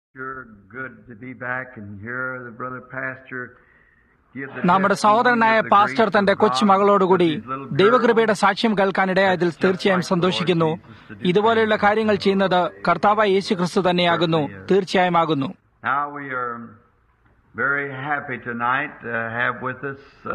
Sure good to be back and hear the brother pastor give the നമ്മുടെ testimony സഹോദരനായ of the pastor grace തന്റെ of കൊച്ചു God മകളോടുകൂടി with his little girl. ദൈവകൃപയുടെ സാക്ഷ്യം കേൾക്കാനിടയായതിൽ തീർച്ചയായും സന്തോഷിക്കുന്നു ഇതുപോലെയുള്ള കാര്യങ്ങൾ ചെയ്യുന്നത് കർത്താവായ യേശു ക്രിസ്തു തന്നെയാകുന്നു തീർച്ചയായും ആകുന്നു Now we are very happy tonight to have with us uh,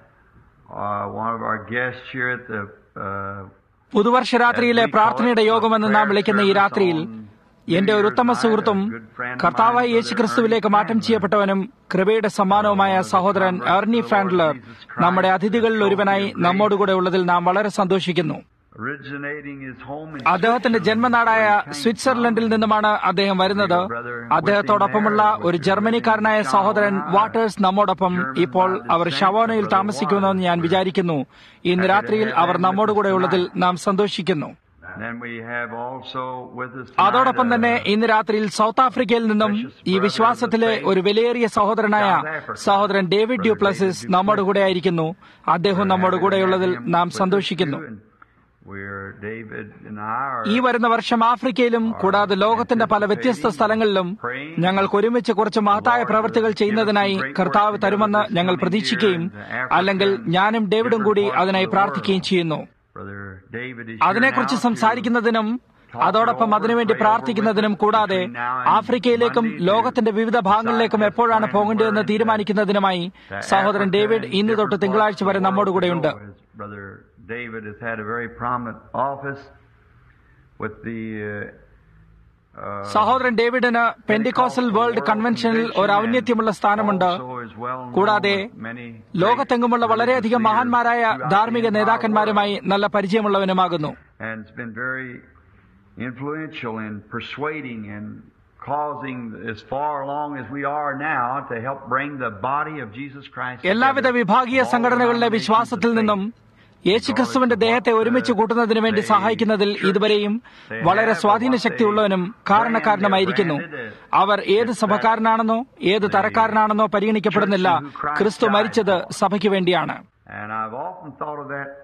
uh, one of our guests here at the uh, പുതുവർഷ രാത്രിയിലെ പ്രാർത്ഥനയുടെ യോഗമെന്ന് നാം വിളിക്കുന്ന ഈ രാത്രിയിൽ എന്റെ ഒരു ഉത്തമ സുഹൃത്തും കർത്താവായ യേശു ക്രിസ്തുവിലേക്ക് മാറ്റം ചെയ്യപ്പെട്ടവനും കൃപയുടെ സമ്മാനവുമായ സഹോദരൻ എർണി ഫ്രാൻഡ്ലർ നമ്മുടെ അതിഥികളിൽ ഒരുവനായി നമ്മോടുകൂടെ ഉള്ളതിൽ നാം വളരെ സന്തോഷിക്കുന്നു originating his home in അദ്ദേഹത്തിന്റെ ജന്മനാടായ സ്വിറ്റ്സർലൻഡിൽ നിന്നുമാണ് അദ്ദേഹം വരുന്നത് അദ്ദേഹത്തോടൊപ്പമുള്ള ഒരു ജർമ്മനിക്കാരനായ സഹോദരൻ വാട്ടേഴ്സ് നമ്മോടൊപ്പം ഇപ്പോൾ അവർ ഷവോനയിൽ താമസിക്കുമെന്ന് ഞാൻ വിചാരിക്കുന്നു ഇന്ന് രാത്രിയിൽ അവർ നമ്മോടുകൂടെ ഉള്ളതിൽ നാം സന്തോഷിക്കുന്നു And then we have also with us അതോടൊപ്പം tonight, തന്നെ uh, ഇന്ന് രാത്രിയിൽ സൗത്ത് ആഫ്രിക്കയിൽ നിന്നും ഈ വിശ്വാസത്തിലെ ഒരു വിലയേറിയ സഹോദരനായ സഹോദരൻ ഡേവിഡ് ഡ്യൂപ്ലസിസ് നമ്മുടെ കൂടെ ആയിരിക്കുന്നു അദ്ദേഹം നമ്മുടെ കൂടെയുള്ളതിൽ നാം സന്തോഷിക്കുന്നു We're David and I are ഈ വരുന്ന വർഷം ആഫ്രിക്കയിലും കൂടാതെ ലോകത്തിന്റെ പല വ്യത്യസ്ത സ്ഥലങ്ങളിലും ഞങ്ങൾക്ക് ഒരുമിച്ച് കുറച്ച് മഹത്തായ പ്രവൃത്തികൾ ചെയ്യുന്നതിനായി കർത്താവ് തരുമെന്ന് ഞങ്ങൾ പ്രതീക്ഷിക്കുകയും അല്ലെങ്കിൽ ഞാനും ഡേവിഡും കൂടി അതിനായി പ്രാർത്ഥിക്കുകയും ചെയ്യുന്നു Brother David is here അതിനെക്കുറിച്ച് now to സംസാരിക്കുന്നതിനും അതോടൊപ്പം അതിനുവേണ്ടി പ്രാർത്ഥിക്കുന്നതിനും കൂടാതെ ആഫ്രിക്കയിലേക്കും ലോകത്തിന്റെ വിവിധ ഭാഗങ്ങളിലേക്കും എപ്പോഴാണ് പോകേണ്ടതെന്ന് തീരുമാനിക്കുന്നതിനുമായി സഹോദരൻ ഡേവിഡ് ഇന്ന് തൊട്ട് തിങ്കളാഴ്ച വരെ നമ്മോടുകൂടെയുണ്ട് Brother David has had a very prominent office with the uh, uh, സഹോദരൻ ഡേവിഡിന് പെന്റിക്കോസൽ വേൾഡ് കൺവെൻഷനിൽ ഒരു ഔന്നത്യമുള്ള സ്ഥാനമുണ്ട് also is well known കൂടാതെ with many ലോകത്തെങ്ങുമുള്ള വളരെയധികം മഹാന്മാരായ ധാർമ്മിക നേതാക്കന്മാരുമായി നല്ല പരിചയമുള്ളവനുമാകുന്നു and it's been very influential in persuading and causing as far along as we are now to help bring the body of Jesus Christ എല്ലാവിധ together. വിഭാഗീയ All സംഘടനകളുടെ denominations വിശ്വാസത്തിൽ of നിന്നും faith. യേശുക്രിസ്തുവിന്റെ ദേഹത്തെ ഒരുമിച്ച് കൂട്ടുന്നതിന് വേണ്ടി സഹായിക്കുന്നതിൽ ഇതുവരെയും വളരെ സ്വാധീനശക്തിയുള്ളവനും കാരണക്കാരനുമായിരിക്കുന്നു അവർ ഏത് സഭക്കാരനാണെന്നോ ഏത് തരക്കാരനാണെന്നോ പരിഗണിക്കപ്പെടുന്നില്ല ക്രിസ്തു മരിച്ചത് സഭയ്ക്ക് വേണ്ടിയാണ് And I've often thought of that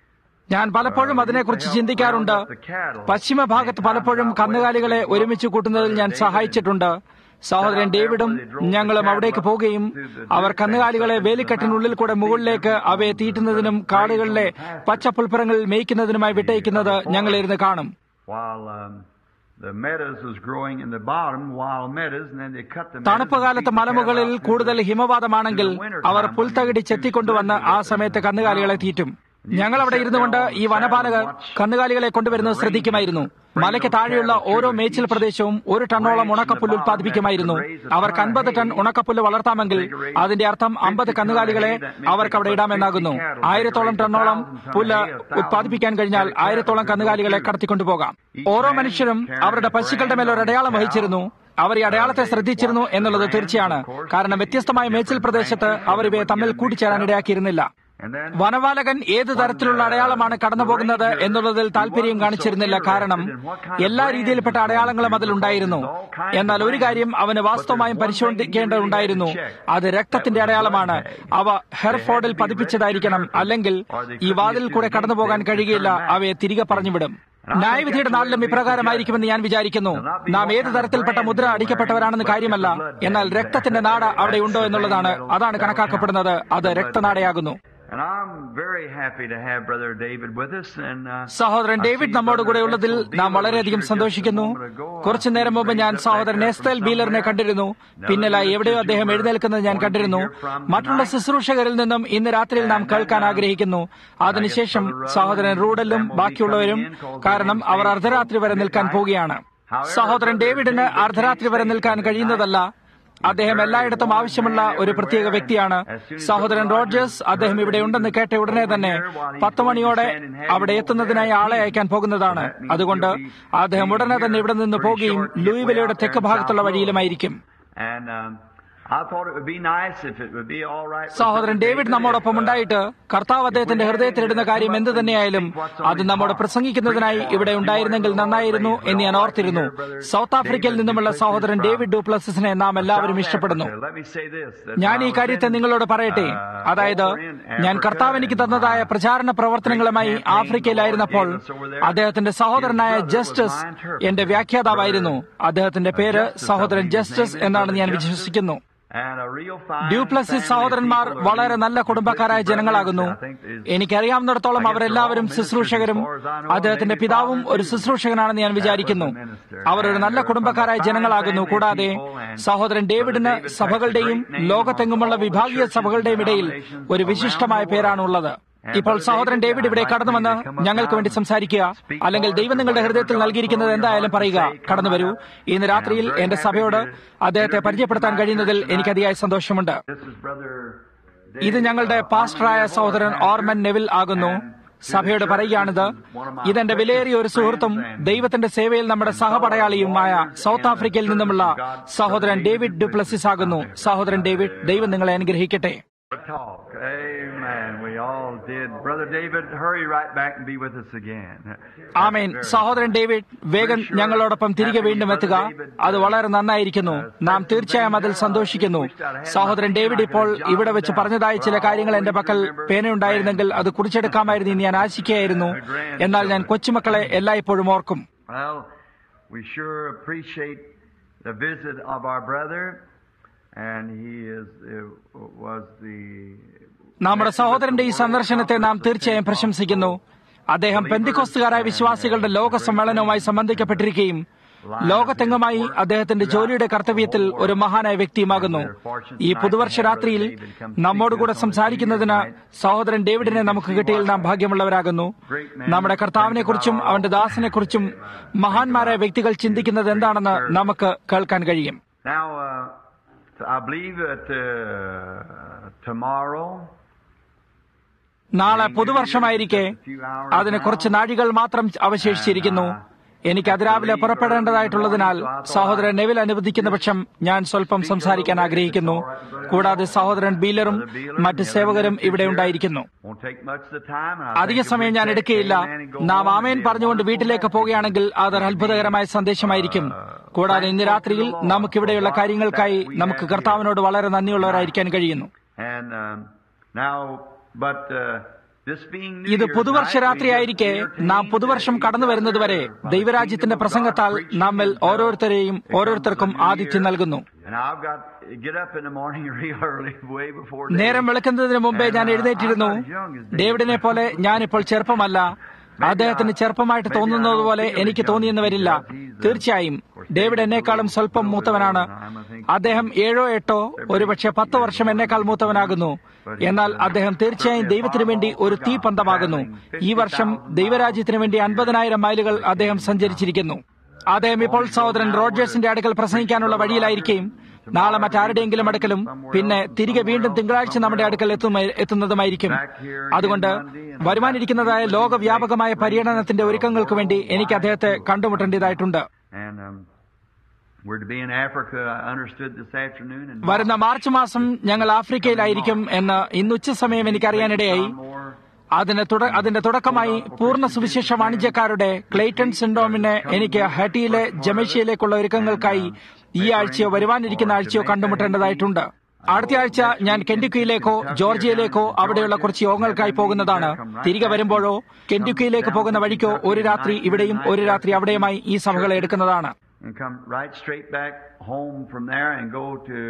ഞാൻ പലപ്പോഴും അതിനെക്കുറിച്ച് ചിന്തിക്കാറുണ്ട് പശ്ചിമ ഭാഗത്ത് പലപ്പോഴും കന്നുകാലികളെ ഒരുമിച്ച് കൂട്ടുന്നതിൽ ഞാൻ സഹായിച്ചിട്ടുണ്ട് സഹോദരൻ ഡേവിഡും ഞങ്ങളും അവിടേക്ക് പോവുകയും അവർ കന്നുകാലികളെ വേലിക്കെട്ടിനുള്ളിൽ കൂടെ മുകളിലേക്ക് അവയെ തീറ്റുന്നതിനും കാടുകളിലെ പച്ചപ്പുൽപ്പുറങ്ങളിൽ മേയ്ക്കുന്നതിനുമായി വിട്ടയക്കുന്നത് ഞങ്ങളിരുന്ന് കാണും while um, the meadows was growing in the bottom, wild meadows, and then they cut the meadows തണുപ്പ് and കാലത്ത് feed the മലമുകളിൽ cattle out കൂടുതൽ through the- ഹിമപാതമാണെങ്കിൽ അവർ പുൽത്തകിടി ചെത്തിക്കൊണ്ടുവന്ന് ആ സമയത്ത് കന്നുകാലികളെ തീറ്റും ഞങ്ങൾ അവിടെ ഇരുന്നുകൊണ്ട് ഈ വനപാലകർ കന്നുകാലികളെ കൊണ്ടുവരുന്നത് ശ്രദ്ധിക്കുമായിരുന്നു മലയ്ക്ക് താഴെയുള്ള ഓരോ മേച്ചിൽ പ്രദേശവും ഒരു ടണ്ണോളം ഉണക്കപ്പുല്ല് ഉത്പാദിപ്പിക്കുമായിരുന്നു അവർക്ക് അൻപത് ടൺ ഉണക്കപ്പുല്ല് വളർത്താമെങ്കിൽ അതിന്റെ അർത്ഥം അമ്പത് കന്നുകാലികളെ അവർക്ക് അവിടെ ഇടാമെന്നാകുന്നു ആയിരത്തോളം ടണ്ണോളം പുല്ല് ഉത്പാദിപ്പിക്കാൻ കഴിഞ്ഞാൽ ആയിരത്തോളം കന്നുകാലികളെ കടത്തിക്കൊണ്ടുപോകാം ഓരോ മനുഷ്യരും അവരുടെ പശുക്കളുടെ മേൽ ഒരു അടയാളം വഹിച്ചിരുന്നു അവർ ഈ അടയാളത്തെ ശ്രദ്ധിച്ചിരുന്നു എന്നുള്ളത് തീർച്ചയാണ് കാരണം വ്യത്യസ്തമായ മേച്ചിൽ പ്രദേശത്ത് അവർ ഇവയെ തമ്മിൽ കൂട്ടിച്ചേരാൻ ഇടയാക്കിയിരുന്നില്ല And then വനപാലകൻ ഏത് തരത്തിലുള്ള അടയാളമാണ് കടന്നുപോകുന്നത് എന്നുള്ളതിൽ താല്പര്യം കാണിച്ചിരുന്നില്ല കാരണം എല്ലാ രീതിയിൽപ്പെട്ട അടയാളങ്ങളും അതിലുണ്ടായിരുന്നു എന്നാൽ ഒരു കാര്യം അവന് വാസ്തവമായും പരിശോധിക്കേണ്ടതുണ്ടായിരുന്നു അത് രക്തത്തിന്റെ അടയാളമാണ് അവ ഹെർഫോർഡിൽ പതിപ്പിച്ചതായിരിക്കണം അല്ലെങ്കിൽ ഈ വാതിൽ കൂടെ കടന്നുപോകാൻ കഴിയുകയില്ല അവയെ തിരികെ പറഞ്ഞുവിടും ന്യായവിധിയുടെ നാളിലും ഇപ്രകാരമായിരിക്കുമെന്ന് ഞാൻ വിചാരിക്കുന്നു നാം ഏത് തരത്തിൽപ്പെട്ട മുദ്ര അടിക്കപ്പെട്ടവരാണെന്ന് കാര്യമല്ല എന്നാൽ രക്തത്തിന്റെ നാട അവിടെ ഉണ്ടോ എന്നുള്ളതാണ് അതാണ് കണക്കാക്കപ്പെടുന്നത് അത് രക്തനാടയാകുന്നു And I'm very happy to have Brother David with us. And uh, സഹോദരൻ ഡേവിഡ് നമ്മോട് കൂടെ ഉള്ളതിൽ നാം വളരെയധികം സന്തോഷിക്കുന്നു കുറച്ചു നേരം മുമ്പ് ഞാൻ സഹോദരൻ എസ്തൽ ബീലറിനെ കണ്ടിരുന്നു പിന്നലായി എവിടെയോ അദ്ദേഹം എഴുന്നേൽക്കുന്നത് ഞാൻ കണ്ടിരുന്നു മറ്റുള്ള ശുശ്രൂഷകരിൽ നിന്നും ഇന്ന് രാത്രിയിൽ നാം കേൾക്കാൻ ആഗ്രഹിക്കുന്നു അതിനുശേഷം സഹോദരൻ റൂഡലും ബാക്കിയുള്ളവരും കാരണം അവർ അർദ്ധരാത്രി വരെ നിൽക്കാൻ പോവുകയാണ് സഹോദരൻ ഡേവിഡിന് അർദ്ധരാത്രി വരെ നിൽക്കാൻ കഴിയുന്നതല്ല അദ്ദേഹം എല്ലായിടത്തും ആവശ്യമുള്ള ഒരു പ്രത്യേക വ്യക്തിയാണ് സഹോദരൻ റോജേഴ്സ് അദ്ദേഹം ഇവിടെ ഉണ്ടെന്ന് കേട്ട ഉടനെ തന്നെ പത്ത് മണിയോടെ അവിടെ എത്തുന്നതിനായി ആളെ അയക്കാൻ പോകുന്നതാണ് അതുകൊണ്ട് അദ്ദേഹം ഉടനെ തന്നെ ഇവിടെ നിന്ന് പോകുകയും ലൂയിവിലയുടെ തെക്ക് ഭാഗത്തുള്ള വഴിയിലുമായിരിക്കും and um, I thought it would be nice if it would be all right. with സഹോദരൻ Brother ഡേവിഡ് David നമ്മോടൊപ്പം if, uh, ഉണ്ടായിട്ട് കർത്താവ് അദ്ദേഹത്തിന്റെ ഹൃദയത്തിലിടുന്ന കാര്യം എന്ത് തന്നെയായാലും അത് നമ്മോട് പ്രസംഗിക്കുന്നതിനായി ഇവിടെ ഉണ്ടായിരുന്നെങ്കിൽ നന്നായിരുന്നു എന്ന് ഞാൻ ഓർത്തിരുന്നു സൗത്ത് ആഫ്രിക്കയിൽ നിന്നുമുള്ള സഹോദരൻ ഡേവിഡ് ഡൂപ്ലസിനെ നാം എല്ലാവരും ഇഷ്ടപ്പെടുന്നു Let me say this, that ഞാൻ when ഈ I was കാര്യത്തെ in, നിങ്ങളോട് പറയട്ടെ uh, അതായത് over in ഞാൻ Africa കർത്താവ് എനിക്ക് and, തന്നതായ uh, പ്രചാരണ പ്രവർത്തനങ്ങളുമായി great campaign ആഫ്രിക്കയിലായിരുന്നപ്പോൾ the Lord gave us over there. അദ്ദേഹത്തിന്റെ സഹോദരനായ His brother was Justus my interpreter. എന്റെ വ്യാഖ്യാതാവായിരുന്നു അദ്ദേഹത്തിന്റെ പേര് Justice, I സഹോദരൻ believe his Justus name is, എന്നാണ് ഞാൻ Brother Justice. വിശ്വസിക്കുന്നു and a real fine du Plessis family സഹോദരന്മാർ people are വളരെ these നല്ല കുടുംബക്കാരായ Duplessis ജനങ്ങളാകുന്നു brothers. I think is- എനിക്കറിയാവുന്നിടത്തോളം I guess അവരെല്ലാവരും they're all ministers ശുശ്രൂഷകരും as far as I know. അദ്ദേഹത്തിന്റെ Maybe പിതാവും father ഒരു too. ശുശ്രൂഷകനാണെന്ന് ഞാൻ That was a വിചാരിക്കുന്നു minister. അവർ ഒരു നല്ല And they're കുടുംബക്കാരായ from a fine ജനങ്ങളാകുന്നു family കൂടാതെ people and സഹോദരൻ Brother ഡേവിഡിന് David touched സഭകളുടെയും a great name ലോകത്തെങ്ങുമുള്ള among all the വിഭാഗീയ churches സഭകളുടെയും and ഇടയിൽ denominations ഒരു around വിശിഷ്ടമായ the world. പേരാണുള്ളത് And ഇപ്പോൾ Brother സഹോദരൻ David, ഡേവിഡ് ഇവിടെ I'd like കടന്നു for you വന്ന് to come up ഞങ്ങൾക്ക് വേണ്ടി now സംസാരിക്കുക and speak അല്ലെങ്കിൽ for us ദൈവം or നിങ്ങളുടെ whatever ഹൃദയത്തിൽ God's നൽകിയിരിക്കുന്നത് put on your എന്തായാലും heart to പറയുക say, come കടന്നു വരൂ on up. ഇന്ന് രാത്രിയിൽ And I'm very എന്റെ happy സഭയോട് to അദ്ദേഹത്തെ introduce പരിചയപ്പെടുത്താൻ my കഴിയുന്നതിൽ church എനിക്ക് അതിയായ സന്തോഷമുണ്ട് This is Brother ഇത് David, ഞങ്ങളുടെ uh, പാസ്റ്ററായ Orman സഹോദരൻ Neville, ഓർമൻ നെവിൽ ആകുന്നു and to സഭയോട് the church, പറയുകയാണിത് this is one of my ഇതെന്റെ വിലയേറിയ ഒരു സുഹൃത്തും friends and- ദൈവത്തിന്റെ സേവയിൽ നമ്മുടെ സഹപടയാളിയുമായ സൗത്ത് ആഫ്രിക്കയിൽ നിന്നുമുള്ള സഹോദരൻ ഡേവിഡ് ഡുപ്ലസിസ് ആകുന്നു സഹോദരൻ ഡേവിഡ് ദൈവം നിങ്ങളെ അനുഗ്രഹിക്കട്ടെ talk. Amen. We all did. Brother David, hurry right back and be with us again. ആമേൻ സഹോദരൻ ഡേവിഡ് വേഗം ഞങ്ങളോടൊപ്പം തിരികെ വീണ്ടും എത്തുക അത് വളരെ നന്നായിരിക്കുന്നു നാം തീർച്ചയായും അതിൽ സന്തോഷിക്കുന്നു സഹോദരൻ ഡേവിഡ് ഇപ്പോൾ ഇവിടെ വെച്ച് പറഞ്ഞതായ ചില കാര്യങ്ങൾ എന്റെ പക്കൽ പേനയുണ്ടായിരുന്നെങ്കിൽ അത് കുറിച്ചെടുക്കാമായിരുന്നു എന്ന് ഞാൻ ആശിക്കുകയായിരുന്നു എന്നാൽ ഞാൻ കൊച്ചുമക്കളെ എല്ലായ്പ്പോഴും ഓർക്കും Well, we sure appreciate the visit of our brother, and he is uh, was the നമ്മുടെ സഹോദരന്റെ ഈ സന്ദർശനത്തെ നാം തീർച്ചയായും പ്രശംസിക്കുന്നു അദ്ദേഹം പെന്തിക്കോസ്തുകാരായ വിശ്വാസികളുടെ ലോക സമ്മേളനവുമായി സംബന്ധിക്കപ്പെട്ടിരിക്കുകയും ലോകത്തെങ്ങുമായി അദ്ദേഹത്തിന്റെ ജോലിയുടെ കർത്തവ്യത്തിൽ ഒരു മഹാനായ വ്യക്തിയുമാകുന്നു ഈ പുതുവർഷ രാത്രിയിൽ നമ്മോടുകൂടെ സംസാരിക്കുന്നതിന് സഹോദരൻ ഡേവിഡിനെ നമുക്ക് കിട്ടിയതിൽ നാം ഭാഗ്യമുള്ളവരാകുന്നു നമ്മുടെ കർത്താവിനെ കുറിച്ചും അവന്റെ ദാസനെ കുറിച്ചും മഹാന്മാരായ വ്യക്തികൾ ചിന്തിക്കുന്നത് എന്താണെന്ന് നമുക്ക് കേൾക്കാൻ കഴിയും Now, uh, I believe that uh, tomorrow. നാളെ പുതുവർഷമായിരിക്കെ അതിന് കുറച്ച് നാഴികൾ മാത്രം അവശേഷിച്ചിരിക്കുന്നു എനിക്ക് അതിരാവിലെ പുറപ്പെടേണ്ടതായിട്ടുള്ളതിനാൽ സഹോദരൻ നെവിൽ അനുവദിക്കുന്ന പക്ഷം ഞാൻ സ്വല്പം സംസാരിക്കാൻ ആഗ്രഹിക്കുന്നു കൂടാതെ സഹോദരൻ ബീലറും മറ്റ് സേവകരും ഇവിടെ ഉണ്ടായിരിക്കുന്നു Won't take much of the time. and I അധിക think if സമയം we ഞാൻ take എടുക്കുകയില്ല amen and go നാം home, amen it'd be a പറഞ്ഞുകൊണ്ട് wonderful വീട്ടിലേക്ക് message. പോവുകയാണെങ്കിൽ അതൊരു അത്ഭുതകരമായ സന്ദേശമായിരിക്കും കൂടാതെ ഇന്ന് രാത്രിയിൽ നമുക്കിവിടെയുള്ള കാര്യങ്ങൾക്കായി നമുക്ക് കർത്താവിനോട് വളരെ നന്ദിയുള്ളവരായിരിക്കാൻ കഴിയുന്നു And um, now, but uh, this being New ഇത് Year's പുതുവർഷ night, we രാത്രിയായിരിക്കെ just നാം entertained പുതുവർഷം each കടന്നു other വരുന്നതുവരെ from the ദൈവരാജ്യത്തിന്റെ kingdom of പ്രസംഗത്താൽ God, preaching നമ്മിൽ until ഓരോരുത്തരെയും it comes ഓരോരുത്തർക്കും the new ആതിഥ്യം year. നൽകുന്നു And I've got to get up in the morning real early, way before day. നേരം വെളുക്കുന്നതിന് മുമ്പേ ഞാൻ എഴുന്നേറ്റിരുന്നു ഡേവിഡിനെ പോലെ ഞാനിപ്പോൾ ചെറുപ്പമല്ല അദ്ദേഹത്തിന് ചെറുപ്പമായിട്ട് തോന്നുന്നത് പോലെ എനിക്ക് തോന്നിയെന്ന് വരില്ല തീർച്ചയായും ഡേവിഡ് എന്നെക്കാളും സ്വല്പം മൂത്തവനാണ് അദ്ദേഹം ഏഴോ എട്ടോ ഒരുപക്ഷെ പത്ത് വർഷം എന്നേക്കാൾ മൂത്തവനാകുന്നു എന്നാൽ അദ്ദേഹം തീർച്ചയായും ദൈവത്തിനു വേണ്ടി ഒരു തീപന്തമാകുന്നു ഈ വർഷം ദൈവരാജ്യത്തിനു വേണ്ടി അൻപതിനായിരം മൈലുകൾ അദ്ദേഹം സഞ്ചരിച്ചിരിക്കുന്നു അദ്ദേഹം ഇപ്പോൾ സഹോദരൻ റോജേഴ്സിന്റെ അടുക്കൽ പ്രസംഗിക്കാനുള്ള വഴിയിലായിരിക്കും നാളെ മറ്റാരുടെയെങ്കിലും അടുക്കലും പിന്നെ തിരികെ വീണ്ടും തിങ്കളാഴ്ച നമ്മുടെ അടുക്കൽ എത്തുന്ന എത്തുന്നതുമായിരിക്കും അതുകൊണ്ട് വരുവാനിരിക്കുന്നതായ ലോകവ്യാപകമായ പര്യടനത്തിന്റെ ഒരുക്കങ്ങൾക്ക് വേണ്ടി എനിക്ക് അദ്ദേഹത്തെ കണ്ടുമുട്ടേണ്ടതായിട്ടുണ്ട് And um, we're to be in Africa, I understood this afternoon. And വരുന്ന മാർച്ച് മാസം ഞങ്ങൾ ആഫ്രിക്കയിലായിരിക്കും എന്ന് ഇന്ന് ഉച്ച സമയം എനിക്കറിയാനിടയായി more അതിന് തുട- അതിന്റെ തുടക്കമായി പൂർണ്ണ സുവിശേഷ വാണിജ്യക്കാരുടെ ക്ലെയ്റ്റൺ സിൻഡ്രോമിനെ എനിക്ക് ഹട്ടിയിലെ ജമേഷ്യയിലേക്കുള്ള ഒരുക്കങ്ങൾക്കായി ഈ ആഴ്ചയോ വരുവാനിരിക്കുന്ന ആഴ്ചയോ കണ്ടുമുട്ടേണ്ടതായിട്ടുണ്ട് അടുത്ത ആഴ്ച ഞാൻ കെൻഡുക്കിയിലേക്കോ ജോർജിയയിലേക്കോ അവിടെയുള്ള കുറച്ച് യോഗങ്ങൾക്കായി പോകുന്നതാണ് തിരികെ വരുമ്പോഴോ കെൻഡുക്കിയിലേക്ക് പോകുന്ന വഴിക്കോ ഒരു രാത്രി ഇവിടെയും ഒരു രാത്രി അവിടെയുമായി ഈ സഭകളെ എടുക്കുന്നതാണ് and come right straight back home from there and go to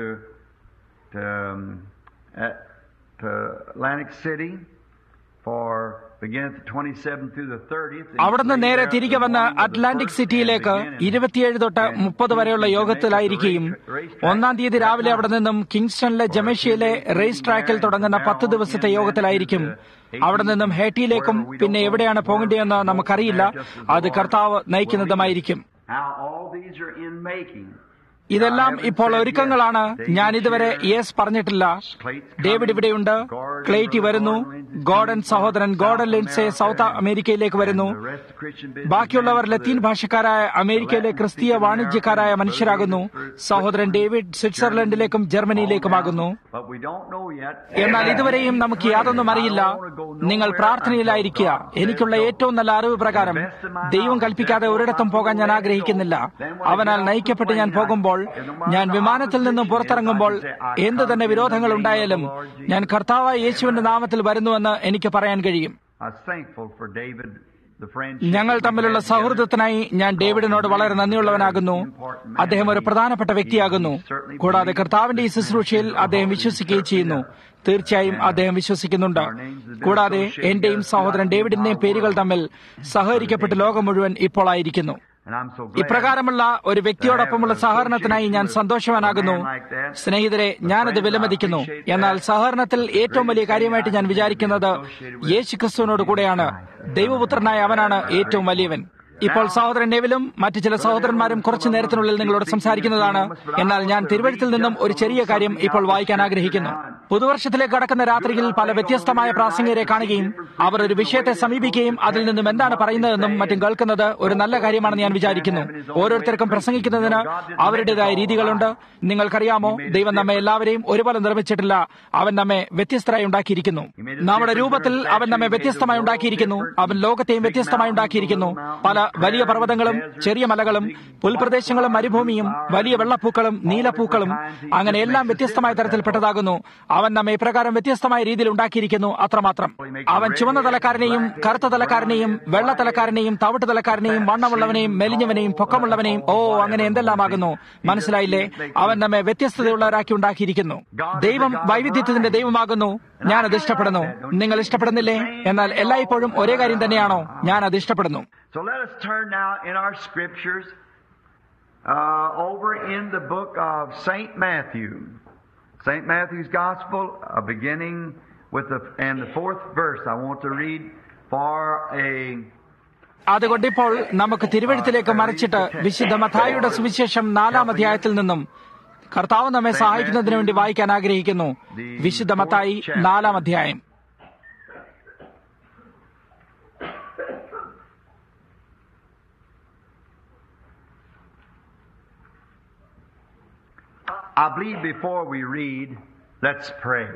to, um, at, to Atlantic City for begin at the 27th through the 30th. and അവിടുന്ന് stay നേരെ there തിരികെ till വന്ന് morning of the Atlantic first സിറ്റിയിലേക്ക് and begin in- ഇരുപത്തിയേഴ് തൊട്ട് മുപ്പത് വരെയുള്ള യോഗത്തിലായിരിക്കുകയും ഒന്നാം തീയതി രാവിലെ അവിടെ നിന്നും കിങ്സ്റ്റണിലെ ജമേഷ്യയിലെ റേസ് ട്രാക്കിൽ തുടങ്ങുന്ന പത്ത് ദിവസത്തെ യോഗത്തിലായിരിക്കും അവിടെ നിന്നും ഹേട്ടിയിലേക്കും പിന്നെ എവിടെയാണ് പോകേണ്ടതെന്ന് നമുക്കറിയില്ല അത് കർത്താവ് നയിക്കുന്നതുമായിരിക്കും Now all these are in making. ഇതെല്ലാം ഇപ്പോൾ ഒരുക്കങ്ങളാണ് ഞാൻ ഇതുവരെ യെസ് പറഞ്ഞിട്ടില്ല ഡേവിഡ് ഇവിടെയുണ്ട് ക്ലേറ്റി വരുന്നു ഗോഡൻ സഹോദരൻ ഗോഡൻ ലിൻസെ സൗത്ത് അമേരിക്കയിലേക്ക് വരുന്നു ബാക്കിയുള്ളവർ ലത്തീൻ ഭാഷക്കാരായ അമേരിക്കയിലെ ക്രിസ്തീയ വാണിജ്യക്കാരായ മനുഷ്യരാകുന്നു സഹോദരൻ ഡേവിഡ് സ്വിറ്റ്സർലൻഡിലേക്കും ജർമ്മനിയിലേക്കുമാകുന്നു എന്നാൽ ഇതുവരെയും നമുക്ക് യാതൊന്നും അറിയില്ല നിങ്ങൾ പ്രാർത്ഥനയിലായിരിക്കുക എനിക്കുള്ള ഏറ്റവും നല്ല അറിവ് പ്രകാരം ദൈവം കൽപ്പിക്കാതെ ഒരിടത്തും പോകാൻ ഞാൻ ആഗ്രഹിക്കുന്നില്ല അവനാൽ നയിക്കപ്പെട്ട് ഞാൻ പോകുമ്പോൾ ഞാൻ വിമാനത്തിൽ നിന്നും പുറത്തിറങ്ങുമ്പോൾ എന്ത് തന്നെ വിരോധങ്ങൾ ഉണ്ടായാലും ഞാൻ കർത്താവായ യേശുവിന്റെ നാമത്തിൽ വരുന്നുവെന്ന് എനിക്ക് പറയാൻ കഴിയും ഞങ്ങൾ തമ്മിലുള്ള സൗഹൃദത്തിനായി ഞാൻ ഡേവിഡിനോട് വളരെ നന്ദിയുള്ളവനാകുന്നു അദ്ദേഹം ഒരു പ്രധാനപ്പെട്ട വ്യക്തിയാകുന്നു കൂടാതെ കർത്താവിന്റെ ഈ ശുശ്രൂഷയിൽ അദ്ദേഹം വിശ്വസിക്കുകയും ചെയ്യുന്നു തീർച്ചയായും അദ്ദേഹം വിശ്വസിക്കുന്നുണ്ട് കൂടാതെ എന്റെയും സഹോദരൻ ഡേവിഡിന്റെയും പേരുകൾ തമ്മിൽ സഹകരിക്കപ്പെട്ട് ലോകം മുഴുവൻ ഇപ്പോൾ ആയിരിക്കുന്നു ഇപ്രകാരമുള്ള ഒരു വ്യക്തിയോടൊപ്പമുള്ള സഹകരണത്തിനായി ഞാൻ സന്തോഷവാനാകുന്നു സ്നേഹിതരെ ഞാനത് വിലമതിക്കുന്നു എന്നാൽ സഹകരണത്തിൽ ഏറ്റവും വലിയ കാര്യമായിട്ട് ഞാൻ വിചാരിക്കുന്നത് യേശു ക്രിസ്തുവിനോട് കൂടെയാണ് ദൈവപുത്രനായ അവനാണ് ഏറ്റവും വലിയവൻ ഇപ്പോൾ സഹോദരൻ നെവിലും മറ്റു ചില സഹോദരന്മാരും കുറച്ചു നേരത്തിനുള്ളിൽ നിങ്ങളോട് സംസാരിക്കുന്നതാണ് എന്നാൽ ഞാൻ തിരുവഴുത്തിൽ നിന്നും ഒരു ചെറിയ കാര്യം ഇപ്പോൾ വായിക്കാൻ ആഗ്രഹിക്കുന്നു പുതുവർഷത്തിലേക്ക് കടക്കുന്ന രാത്രിയിൽ പല വ്യത്യസ്തമായ പ്രാസംഗികരെ കാണുകയും അവർ ഒരു വിഷയത്തെ സമീപിക്കുകയും അതിൽ നിന്നും എന്താണ് പറയുന്നതെന്നും മറ്റും കേൾക്കുന്നത് ഒരു നല്ല കാര്യമാണെന്ന് ഞാൻ വിചാരിക്കുന്നു ഓരോരുത്തർക്കും പ്രസംഗിക്കുന്നതിന് അവരുടേതായ രീതികളുണ്ട് നിങ്ങൾക്കറിയാമോ ദൈവം നമ്മെ എല്ലാവരെയും ഒരുപോലെ നിർമ്മിച്ചിട്ടില്ല അവൻ നമ്മെ വ്യത്യസ്തരായി ഉണ്ടാക്കിയിരിക്കുന്നു നമ്മുടെ രൂപത്തിൽ അവൻ നമ്മെ വ്യത്യസ്തമായി ഉണ്ടാക്കിയിരിക്കുന്നു അവൻ ലോകത്തെയും വ്യത്യസ്തമായി ഉണ്ടാക്കിയിരിക്കുന്നു പല വലിയ പർവ്വതങ്ങളും ചെറിയ മലകളും പുൽപ്രദേശങ്ങളും മരുഭൂമിയും വലിയ വെള്ളപ്പൂക്കളും നീലപ്പൂക്കളും അങ്ങനെ എല്ലാം വ്യത്യസ്തമായ തരത്തിൽപ്പെട്ടതാകുന്നു അവൻ നമ്മെ ഇപ്രകാരം വ്യത്യസ്തമായ രീതിയിൽ ഉണ്ടാക്കിയിരിക്കുന്നു അത്രമാത്രം അവൻ ചുവന്ന തലക്കാരനെയും കറുത്ത തലക്കാരനെയും വെള്ള തലക്കാരനെയും തവിട്ട് തലക്കാരനെയും വണ്ണമുള്ളവനെയും മെലിഞ്ഞവനെയും പൊക്കമുള്ളവനെയും ഓ അങ്ങനെ എന്തെല്ലാമാകുന്നു മനസ്സിലായില്ലേ അവൻ നമ്മെ വ്യത്യസ്തതയുള്ളവരാക്കി ഉണ്ടാക്കിയിരിക്കുന്നു ദൈവം വൈവിധ്യത്തിന്റെ ദൈവമാകുന്നു ഞാൻ അത് ഇഷ്ടപ്പെടുന്നു നിങ്ങൾ ഇഷ്ടപ്പെടുന്നില്ലേ എന്നാൽ എല്ലായ്പ്പോഴും ഒരേ കാര്യം തന്നെയാണോ ഞാൻ അത് ഇഷ്ടപ്പെടുന്നു So let us turn now in our scriptures uh, over in the book of St. Matthew. St. Matthew's Gospel, uh, beginning with the, and the fourth verse. I want to read for a അതുകൊണ്ട് ഇപ്പോൾ നമുക്ക് തിരുവഴുത്തിലേക്ക് മറിച്ചിട്ട് വിശുദ്ധ മഥായിയുടെ സുവിശേഷം നാലാം അധ്യായത്തിൽ നിന്നും കർത്താവ് നമ്മെ സഹായിക്കുന്നതിന് വേണ്ടി വായിക്കാൻ ആഗ്രഹിക്കുന്നു വിശുദ്ധ മത്തായി നാലാം അധ്യായം I believe before we read, let's pray.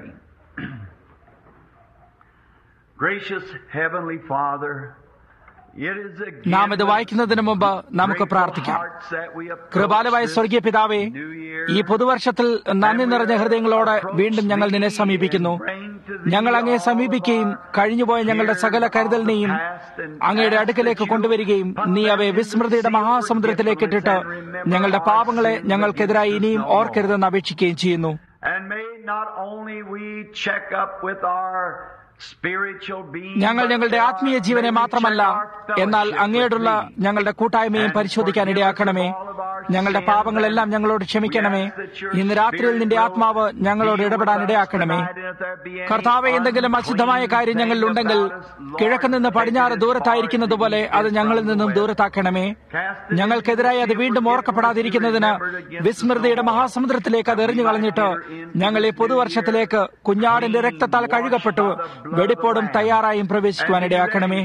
Gracious Heavenly Father, it is a gift നാം ഇത് of വായിക്കുന്നതിന് മുമ്പ് നമുക്ക് grateful പ്രാർത്ഥിക്കാം hearts that we approach കൃപാലവായ this സ്വർഗീയ പിതാവേ new year. ഈ പുതുവർഷത്തിൽ നന്ദി നിറഞ്ഞ ഹൃദയങ്ങളോടെ വീണ്ടും ഞങ്ങൾ നിന്നെ സമീപിക്കുന്നു ഞങ്ങൾ അങ്ങയെ സമീപിക്കുകയും കഴിഞ്ഞുപോയ ഞങ്ങളുടെ സകല കരുതലിനെയും അങ്ങയുടെ അടുക്കലേക്ക് കൊണ്ടുവരികയും നീ അവയെ വിസ്മൃതിയുടെ മഹാസമുദ്രത്തിലേക്ക് ഇട്ടിട്ട് ഞങ്ങളുടെ പാപങ്ങളെ ഞങ്ങൾക്കെതിരായി ഇനിയും ഓർക്കരുതെന്ന് അപേക്ഷിക്കുകയും ചെയ്യുന്നു And may not only we check up with our spiritual being, ഞങ്ങൾ but ഞങ്ങളുടെ may ആത്മീയ our- ജീവനെ may we മാത്രമല്ല check our എന്നാൽ fellowship അങ്ങയോടുള്ള with thee. ഞങ്ങളുടെ കൂട്ടായ്മയും പരിശോധിക്കാൻ ഇടയാക്കണമേ ഞങ്ങളുടെ പാപങ്ങളെല്ലാം ഞങ്ങളോട് ക്ഷമിക്കണമേ ഇന്ന് രാത്രിയിൽ നിന്റെ ആത്മാവ് ഞങ്ങളോട് ഇടപെടാൻ ഇടയാക്കണമേ കർത്താവെ എന്തെങ്കിലും അശുദ്ധമായ കാര്യം ഞങ്ങളിലുണ്ടെങ്കിൽ കിഴക്ക് നിന്ന് പടിഞ്ഞാറ് ദൂരത്തായിരിക്കുന്നത് പോലെ അത് ഞങ്ങളിൽ നിന്നും ദൂരത്താക്കണമേ ഞങ്ങൾക്കെതിരായി അത് വീണ്ടും ഓർക്കപ്പെടാതിരിക്കുന്നതിന് വിസ്മൃതിയുടെ മഹാസമുദ്രത്തിലേക്ക് അത് എറിഞ്ഞു കളഞ്ഞിട്ട് ഞങ്ങൾ ഈ പുതുവർഷത്തിലേക്ക് കുഞ്ഞാടിന്റെ രക്തത്താൽ കഴുകപ്പെട്ടു വെടിപ്പോടും തയ്യാറായും പ്രവേശിക്കുവാൻ ഇടയാക്കണമേ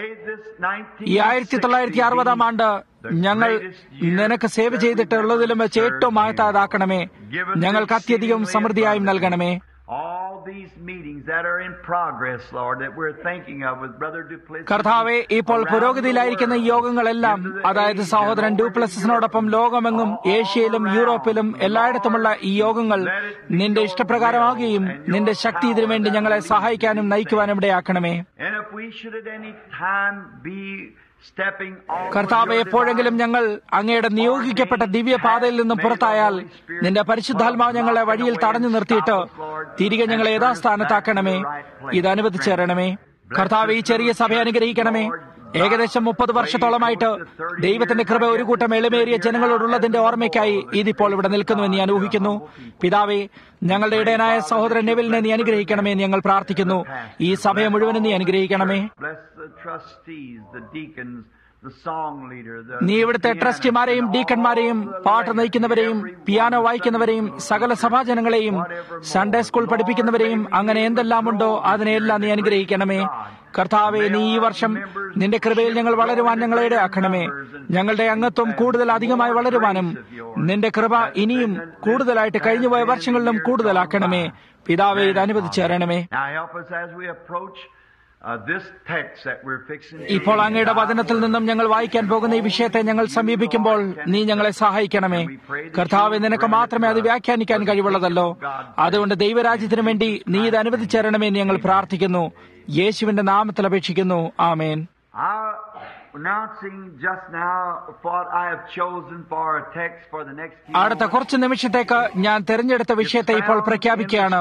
ഈ ആയിരത്തി തൊള്ളായിരത്തി അറുപതാം ആണ്ട് ഞങ്ങൾ നിനക്ക് സേവ ചെയ്തിട്ടുള്ളതിലും വെച്ച് ഏറ്റവും മഹത്താതാക്കണമേ ഞങ്ങൾക്ക് അത്യധികം സമൃദ്ധിയായും നൽകണമേ All these meetings that are in progress, Lord, that we're thinking of with Brother Duplessis. കർത്താവെ ഇപ്പോൾ around the പുരോഗതിയിലായിരിക്കുന്ന ഈ world. യോഗങ്ങളെല്ലാം Into the അതായത് age സഹോദരൻ and over ഡ്യൂപ്ലസിനോടൊപ്പം the ലോകമെങ്ങും all ഏഷ്യയിലും around. യൂറോപ്പിലും എല്ലായിടത്തുമുള്ള ഈ യോഗങ്ങൾ Let it be നിന്റെ your ഇഷ്ടപ്രകാരമാകുകയും will and നിന്റെ your ശക്തി ഇതിനു വേണ്ടി power ഞങ്ങളെ that leads സഹായിക്കാനും these നയിക്കുവാനും ഇടയാക്കണമേ And if we should at any time be stepping off കർത്താവെ of your എപ്പോഴെങ്കിലും divine ഞങ്ങൾ അങ്ങയുടെ നിയോഗിക്കപ്പെട്ട ദിവ്യപാതയിൽ നിന്നും പുറത്തായാൽ നിന്റെ പരിശുദ്ധാത്മാവ് ഞങ്ങളെ വഴിയിൽ തടഞ്ഞു നിർത്തിയിട്ട് തിരികെ ഞങ്ങളെ യഥാസ്ഥാനത്താക്കണമേ ഇത് അനുവദിച്ചു തരണമേ കർത്താവ് ഈ ചെറിയ സഭയെ അനുഗ്രഹിക്കണമേ ഏകദേശം മുപ്പത് വർഷത്തോളമായിട്ട് ദൈവത്തിന്റെ കൃപ ഒരു കൂട്ടം എളിമേറിയ ജനങ്ങളോടുള്ളതിന്റെ ഓർമ്മയ്ക്കായി ഇതിപ്പോൾ ഇവിടെ നിൽക്കുന്നുവെന്ന് ഞാൻ ഊഹിക്കുന്നു പിതാവേ ഞങ്ങളുടെ ഇടയനായ സഹോദരൻ നെവിലിനെ നീ അനുഗ്രഹിക്കണമേ എന്ന് ഞങ്ങൾ പ്രാർത്ഥിക്കുന്നു ഈ സഭയെ മുഴുവനും നീ അനുഗ്രഹിക്കണമേ Bless the trustees, the deacons, the song leader, the നീ ഇവിടുത്തെ pianist, ട്രസ്റ്റിമാരെയും and all ഡീക്കന്മാരെയും the പാട്ട് laity, നയിക്കുന്നവരെയും every പിയാനോ one, വായിക്കുന്നവരെയും Sunday സകല school, സഭാജനങ്ങളെയും whatever more. Sunday school Lord, പഠിപ്പിക്കുന്നവരെയും may we അങ്ങനെ be എന്തെല്ലാമുണ്ടോ able to അതിനെയെല്ലാം നീ grow അനുഗ്രഹിക്കണമേ in the grace of God. കർത്താവെ നീ ഈ വർഷം നിന്റെ കൃപയിൽ ഞങ്ങൾ വളരുവാൻ ഞങ്ങളെ ഇടയാക്കണമേ ഞങ്ങളുടെ അംഗത്വം കൂടുതൽ അധികമായി വളരുവാനും നിന്റെ കൃപ ഇനിയും കൂടുതലായിട്ട് കഴിഞ്ഞുപോയ വർഷങ്ങളിലും കൂടുതലാക്കണമേ പിതാവെ ഇത് അനുവദിച്ചു തരണമേ Now help us as we approach uh, this text that we're fixing to ഇപ്പോൾ read. അങ്ങയുടെ വചനത്തിൽ നിന്നും ഞങ്ങൾ വായിക്കാൻ പോകുന്ന ഈ വിഷയത്തെ ഞങ്ങൾ സമീപിക്കുമ്പോൾ നീ ഞങ്ങളെ സഹായിക്കണമേ കർത്താവ് നിനക്ക് മാത്രമേ അത് വ്യാഖ്യാനിക്കാൻ കഴിവുള്ളതല്ലോ അതുകൊണ്ട് ദൈവരാജ്യത്തിനു വേണ്ടി നീ ഇത് അനുവദിച്ചു തരണമേ എന്ന് ഞങ്ങൾ പ്രാർത്ഥിക്കുന്നു യേശുവിന്റെ നാമത്തിൽ അപേക്ഷിക്കുന്നു ആമേൻ I announcing just now what I have chosen for a text for the next few അടുത്ത കുറച്ച് നിമിഷത്തേക്ക് ഞാൻ തെരഞ്ഞെടുത്ത വിഷയത്തെ ഇപ്പോൾ പ്രഖ്യാപിക്കുകയാണ്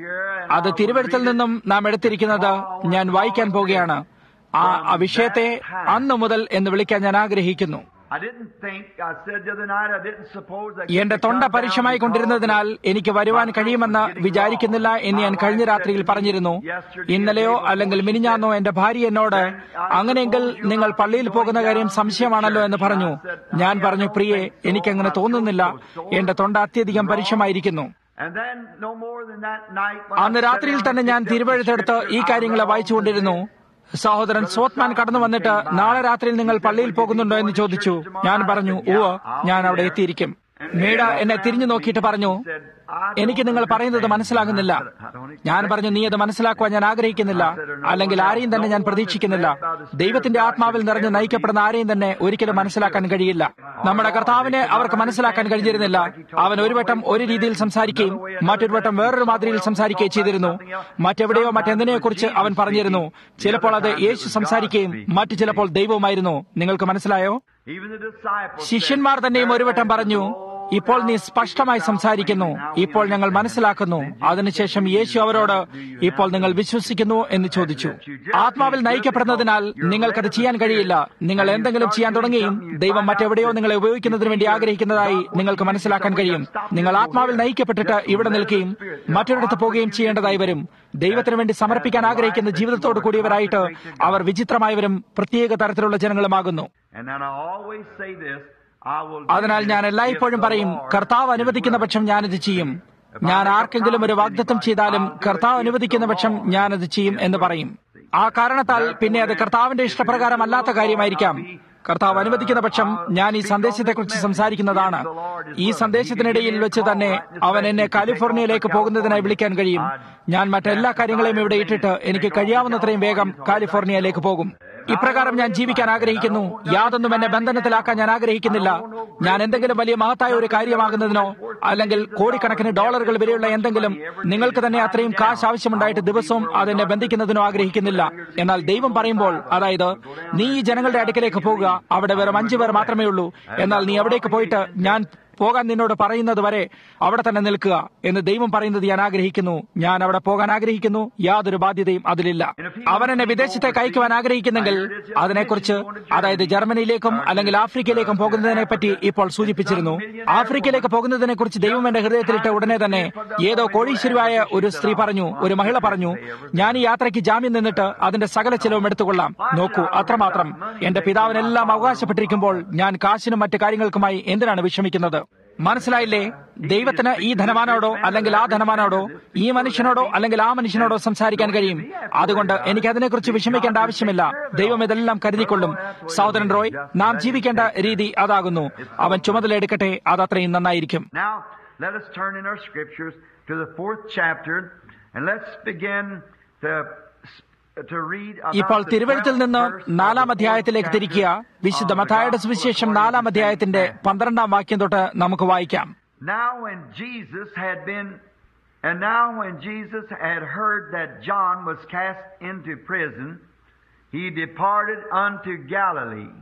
അത് തിരുവഴുത്തിൽ നിന്നും നാം എടുത്തിരിക്കുന്നത് ഞാൻ വായിക്കാൻ പോകുകയാണ് ആ ആ വിഷയത്തെ അന്നു മുതൽ എന്ന് വിളിക്കാൻ ഞാൻ ആഗ്രഹിക്കുന്നു I didn't think, I said the other night, I didn't suppose I എന്റെ തൊണ്ട പരുഷമായി കൊണ്ടിരുന്നതിനാൽ എനിക്ക് വരുവാൻ കഴിയുമെന്ന് വിചാരിക്കുന്നില്ല എന്ന് ഞാൻ കഴിഞ്ഞ രാത്രിയിൽ പറഞ്ഞിരുന്നു ഇന്നലെയോ അല്ലെങ്കിൽ മിനിഞ്ഞാന്നോ എന്റെ ഭാര്യ എന്നോട് അങ്ങനെയെങ്കിൽ നിങ്ങൾ പള്ളിയിൽ പോകുന്ന കാര്യം സംശയമാണല്ലോ എന്ന് പറഞ്ഞു ഞാൻ പറഞ്ഞു പ്രിയെ എനിക്കങ്ങനെ തോന്നുന്നില്ല എന്റെ തൊണ്ട അത്യധികം പരുഷമായിരിക്കുന്നു And then no more than that night, when അന്ന് I sat രാത്രിയിൽ down തന്നെ and ഞാൻ picked up the തിരുവഴുത്തെടുത്ത് ഈ scripture, I കാര്യങ്ങളെ read all വായിച്ചുകൊണ്ടിരുന്നു the സഹോദരൻ സോത്മാൻ കടന്നു വന്നിട്ട് നാളെ രാത്രിയിൽ നിങ്ങൾ പള്ളിയിൽ പോകുന്നുണ്ടോ എന്ന് ചോദിച്ചു ഞാൻ പറഞ്ഞു ഉവ്വ് ഞാൻ അവിടെ എത്തിയിരിക്കും മീഡ എന്നെ തിരിഞ്ഞു നോക്കിയിട്ട് പറഞ്ഞു എനിക്ക് നിങ്ങൾ പറയുന്നത് മനസ്സിലാകുന്നില്ല ഞാൻ പറഞ്ഞു നീ അത് മനസ്സിലാക്കുവാൻ ഞാൻ ആഗ്രഹിക്കുന്നില്ല അല്ലെങ്കിൽ ആരെയും തന്നെ ഞാൻ പ്രതീക്ഷിക്കുന്നില്ല ദൈവത്തിന്റെ ആത്മാവിൽ നിറഞ്ഞ് നയിക്കപ്പെടുന്ന ആരെയും തന്നെ ഒരിക്കലും മനസ്സിലാക്കാൻ കഴിയില്ല നമ്മുടെ കർത്താവിനെ അവർക്ക് മനസ്സിലാക്കാൻ കഴിഞ്ഞിരുന്നില്ല അവൻ ഒരു വട്ടം ഒരു രീതിയിൽ സംസാരിക്കുകയും മറ്റൊരു വട്ടം വേറൊരു മാതിരിയിൽ സംസാരിക്കുകയും ചെയ്തിരുന്നു മറ്റെവിടെയോ മറ്റെന്തിനെക്കുറിച്ച് അവൻ പറഞ്ഞിരുന്നു ചിലപ്പോൾ അത് യേശു സംസാരിക്കുകയും മറ്റു ചിലപ്പോൾ ദൈവവുമായിരുന്നു നിങ്ങൾക്ക് മനസ്സിലായോ Even the disciples ശിഷ്യന്മാർ said, തന്നെയും ഒരു വട്ടം പറഞ്ഞു ഇപ്പോൾ നീ സ്പഷ്ടമായി സംസാരിക്കുന്നു ഇപ്പോൾ ഞങ്ങൾ മനസ്സിലാക്കുന്നു അതിനുശേഷം യേശു അവരോട് ഇപ്പോൾ നിങ്ങൾ വിശ്വസിക്കുന്നു എന്ന് ചോദിച്ചു ആത്മാവിൽ നയിക്കപ്പെടുന്നതിനാൽ നിങ്ങൾക്കത് ചെയ്യാൻ കഴിയില്ല നിങ്ങൾ എന്തെങ്കിലും ചെയ്യാൻ തുടങ്ങിയും ദൈവം മറ്റെവിടെയോ നിങ്ങളെ ഉപയോഗിക്കുന്നതിന് വേണ്ടി ആഗ്രഹിക്കുന്നതായി നിങ്ങൾക്ക് മനസ്സിലാക്കാൻ കഴിയും നിങ്ങൾ ആത്മാവിൽ നയിക്കപ്പെട്ടിട്ട് ഇവിടെ നിൽക്കുകയും മറ്റൊരിടത്ത് പോവുകയും ചെയ്യേണ്ടതായി വരും ദൈവത്തിന് വേണ്ടി സമർപ്പിക്കാൻ ആഗ്രഹിക്കുന്ന ജീവിതത്തോട് കൂടിയവരായിട്ട് അവർ വിചിത്രമായവരും പ്രത്യേക തരത്തിലുള്ള ജനങ്ങളുമാകുന്നു And then I always say this, I will do അതിനാൽ ഞാൻ this എല്ലായ്പ്പോഴും if the പറയും Lord കർത്താവ് is അനുവദിക്കുന്ന willing. പക്ഷം ഞാനത് ചെയ്യും ഞാൻ ആർക്കെങ്കിലും ഒരു വാഗ്ദത്തം ചെയ്താലും കർത്താവ് അനുവദിക്കുന്ന പക്ഷം ഞാനത് ചെയ്യും എന്ന് പറയും ആ കാരണത്താൽ പിന്നെ അത് കർത്താവിന്റെ ഇഷ്ടപ്രകാരം അല്ലാത്ത കാര്യമായിരിക്കാം കർത്താവ് അനുവദിക്കുന്ന പക്ഷം ഞാൻ ഈ സന്ദേശത്തെക്കുറിച്ച് സംസാരിക്കുന്നതാണ് ഈ സന്ദേശത്തിനിടയിൽ വെച്ച് തന്നെ അവൻ എന്നെ കാലിഫോർണിയയിലേക്ക് പോകുന്നതിനായി വിളിക്കാൻ കഴിയും ഞാൻ മറ്റെല്ലാ കാര്യങ്ങളെയും ഇവിടെ ഇട്ടിട്ട് എനിക്ക് കഴിയാവുന്നത്രയും വേഗം കാലിഫോർണിയയിലേക്ക് പോകും ഇപ്രകാരം ഞാൻ ജീവിക്കാൻ ആഗ്രഹിക്കുന്നു യാതൊന്നും എന്നെ ബന്ധനത്തിലാക്കാൻ ഞാൻ ആഗ്രഹിക്കുന്നില്ല ഞാൻ എന്തെങ്കിലും വലിയ മഹത്തായ ഒരു കാര്യമാകുന്നതിനോ അല്ലെങ്കിൽ കോടിക്കണക്കിന് ഡോളറുകൾ വരെയുള്ള എന്തെങ്കിലും നിങ്ങൾക്ക് തന്നെ അത്രയും കാശ് ആവശ്യമുണ്ടായിട്ട് ദിവസവും അതെന്നെ ബന്ധിക്കുന്നതിനോ ആഗ്രഹിക്കുന്നില്ല എന്നാൽ ദൈവം പറയുമ്പോൾ അതായത് നീ ഈ ജനങ്ങളുടെ അടുക്കലേക്ക് പോകുക അവിടെ വെറും അഞ്ചു പേർ മാത്രമേ ഉള്ളൂ എന്നാൽ നീ എവിടേക്ക് പോയിട്ട് ഞാൻ പോകാൻ നിന്നോട് പറയുന്നത് വരെ അവിടെ തന്നെ നിൽക്കുക എന്ന് ദൈവം പറയുന്നത് ഞാൻ ആഗ്രഹിക്കുന്നു ഞാൻ അവിടെ പോകാൻ ആഗ്രഹിക്കുന്നു യാതൊരു ബാധ്യതയും അതിലില്ല അവൻ എന്നെ വിദേശത്തേക്ക് അയക്കുവാൻ ആഗ്രഹിക്കുന്നെങ്കിൽ അതിനെക്കുറിച്ച് അതായത് ജർമ്മനിയിലേക്കും അല്ലെങ്കിൽ ആഫ്രിക്കയിലേക്കും പോകുന്നതിനെ പറ്റി ഇപ്പോൾ സൂചിപ്പിച്ചിരുന്നു ആഫ്രിക്കയിലേക്ക് പോകുന്നതിനെ കുറിച്ച് ദൈവം എന്റെ ഹൃദയത്തിലിട്ട ഉടനെ തന്നെ ഏതോ കോടീശ്വരിയായ ഒരു സ്ത്രീ പറഞ്ഞു ഒരു മഹിള പറഞ്ഞു ഞാൻ ഈ യാത്രയ്ക്ക് ജാമ്യം നിന്നിട്ട് അതിന്റെ സകല ചെലവും എടുത്തുകൊള്ളാം നോക്കൂ അത്രമാത്രം എന്റെ പിതാവിനെല്ലാം അവകാശപ്പെട്ടിരിക്കുമ്പോൾ ഞാൻ കാശിനും മറ്റു കാര്യങ്ങൾക്കുമായി എന്തിനാണ് വിഷമിക്കുന്നത് മനസ്സിലായില്ലേ ദൈവത്തിന് ഈ ധനവാനോടോ അല്ലെങ്കിൽ ആ ധനവാനോടോ ഈ മനുഷ്യനോടോ അല്ലെങ്കിൽ ആ മനുഷ്യനോടോ സംസാരിക്കാൻ കഴിയും അതുകൊണ്ട് എനിക്ക് അതിനെക്കുറിച്ച് വിഷമിക്കേണ്ട ആവശ്യമില്ല ദൈവം ഇതെല്ലാം കരുതിക്കൊള്ളും സഹോദരൻ റോയ് നാം ജീവിക്കേണ്ട രീതി അതാകുന്നു അവൻ ചുമതല എടുക്കട്ടെ അതത്രയും നന്നായിരിക്കും Now, let us turn in our scriptures to the fourth chapter, and let's begin to, to read about ഇപ്പോൾ the തിരുവഴുത്തിൽ 12th നിന്ന് verse of നാലാം the അധ്യായത്തിലേക്ക് fourth തിരിക്കുക chapter വിശുദ്ധ of the മത്തായുടെ Gospel സുവിശേഷം according നാലാം to അധ്യായത്തിന്റെ St. Matthew. പന്ത്രണ്ടാം വാക്യം തൊട്ട് നമുക്ക് വായിക്കാം Now when Jesus had been, and now when Jesus had heard that John was cast into prison, he departed unto Galilee.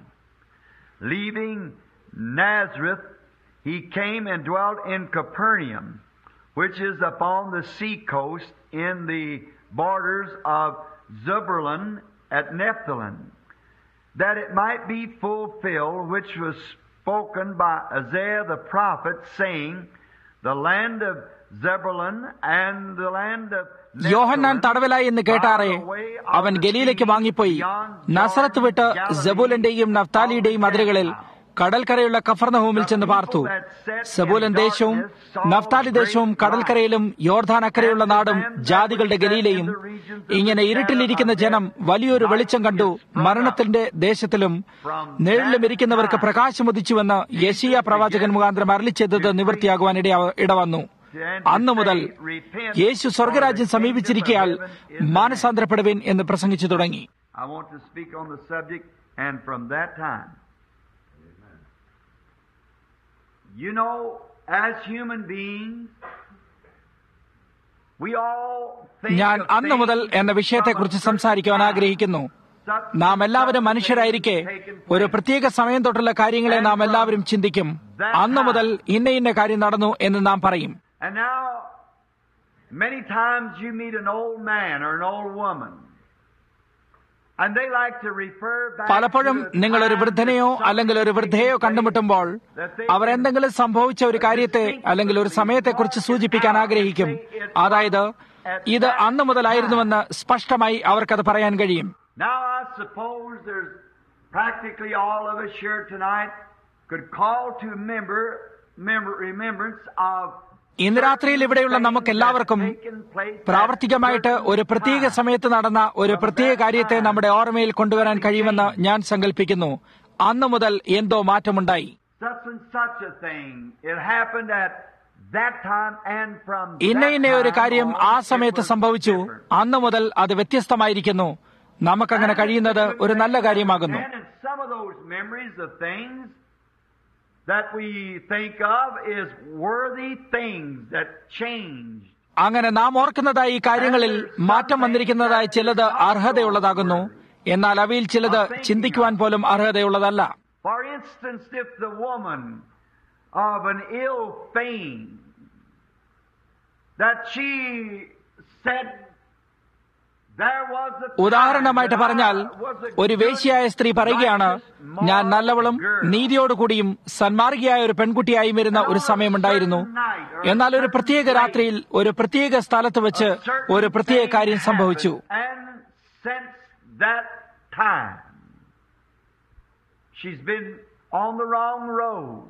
Leaving Nazareth, he came and dwelt in Capernaum, which is upon the sea coast in the borders of Zebulun at Nephthalim, that it might be fulfilled which was spoken by Isaiah the prophet, saying, the land of Zebulun and the land of യോഹന്നാൻ തടവിലായി എന്ന് കേട്ടാറേ അവൻ ഗലീലേക്ക് വാങ്ങിപ്പോയി നസറത്ത് വിട്ട് ജബൂലന്റെയും നഫ്താലിയുടെയും അതിരുകളിൽ കടൽക്കരയുള്ള കഫർണഹൂമിൽ ചെന്ന് പാർത്തു സബൂലൻ ദേശവും Naphtali ദേശവും കടൽക്കരയിലും യോർധാൻ അക്കരയുള്ള നാടും ജാതികളുടെ ഗലിയിലെയും ഇങ്ങനെ ഇരുട്ടിലിരിക്കുന്ന ജനം വലിയൊരു വെളിച്ചം കണ്ടു മരണത്തിന്റെ ദേശത്തിലും നിഴലിലും ഇരിക്കുന്നവർക്ക് പ്രകാശമുദിച്ചുവെന്ന് യശിയ പ്രവാചകൻ മുഖാന്തരം അരളി ചെയ്തത് നിവൃത്തിയാകുവാൻ ഇട- ഇടവന്നു അന്നു മുതൽ യേശു സ്വർഗരാജ്യം സമീപിച്ചിരിക്കയാൽ മാനസാന്തരപ്പെടുവിൻ എന്ന് പ്രസംഗിച്ചു തുടങ്ങി I want to speak on the subject, and from that time, you know, as human beings, we all think ഞാൻ of അന്നു മുതൽ things എന്ന വിഷയത്തെക്കുറിച്ച് from a സംസാരിക്കുവാൻ certain ആഗ്രഹിക്കുന്നു time. നാം എല്ലാവരും മനുഷ്യരായിരിക്കെ ഒരു പ്രത്യേക സമയം തൊട്ടുള്ള കാര്യങ്ങളെ നാം എല്ലാവരും ചിന്തിക്കും അന്നു മുതൽ ഇന്ന ഇന്ന കാര്യം നടന്നു എന്ന് നാം പറയും And now, many times you meet an old man or an old woman, and they like to refer back പലപ്പോഴും to the നിങ്ങൾ ഒരു time വൃദ്ധനെയോ that അല്ലെങ്കിൽ ഒരു വൃദ്ധയെയോ something കണ്ടുമുട്ടുമ്പോൾ that they അവർ എന്തെങ്കിലും സംഭവിച്ച ഒരു കാര്യത്തെ അല്ലെങ്കിൽ ഒരു സമയത്തെക്കുറിച്ച് സൂചിപ്പിക്കാൻ ആഗ്രഹിക്കും അതായത് ഇത് അന്നു മുതലായിരുന്നുവെന്ന് സ്പഷ്ടമായി അവർക്കത് പറയാൻ കഴിയും Now, I suppose there's practically all of us here tonight could call to member, member remembrance of ഇന്ന് രാത്രിയിൽ ഇവിടെയുള്ള നമുക്ക് എല്ലാവർക്കും പ്രാവർത്തികമായിട്ട് ഒരു പ്രത്യേക സമയത്ത് നടന്ന ഒരു പ്രത്യേക കാര്യത്തെ നമ്മുടെ ഓർമ്മയിൽ കൊണ്ടുവരാൻ കഴിയുമെന്ന് ഞാൻ സങ്കല്പിക്കുന്നു അന്നു മുതൽ എന്തോ മാറ്റമുണ്ടായി such and such a thing. It happened at that time and from ഇന്ന that ഇന്ന ഒരു time കാര്യം on, ആ it സമയത്ത് was സംഭവിച്ചു different. അന്നു മുതൽ അത് വ്യത്യസ്തമായിരിക്കുന്നു നമുക്കങ്ങനെ കഴിയുന്നത് ഒരു നല്ല കാര്യമാകുന്നു And in some of those memories of things that we think of is worthy things that changed. അങ്ങനെ നാം ഓർക്കുന്നതായി ഈ കാര്യങ്ങളിൽ മാറ്റം വന്നിരിക്കുന്നതായി ചിലത് അർഹതയുള്ളതാകുന്നു എന്നാൽ അവയിൽ ചിലത് ചിന്തിക്കുവാൻ പോലും അർഹതയുള്ളതല്ല For instance, if the woman of an ill fame that she said there was a time ഉദാഹരണമായിട്ട് that I പറഞ്ഞാൽ was a ഒരു good, വേശ്യയായ സ്ത്രീ പറയുകയാണ് righteous, ഞാൻ moral നല്ലവളും girl." നീതിയോടുകൂടിയും സന്മാർഗിയായ ഒരു പെൺകുട്ടിയായും ഇരുന്ന ഒരു സമയമുണ്ടായിരുന്നു എന്നാൽ ഒരു പ്രത്യേക രാത്രിയിൽ ഒരു പ്രത്യേക സ്ഥലത്ത് വെച്ച് A certain ഒരു പ്രത്യേക thing കാര്യം സംഭവിച്ചു happened, And since that time, she's been on the wrong road.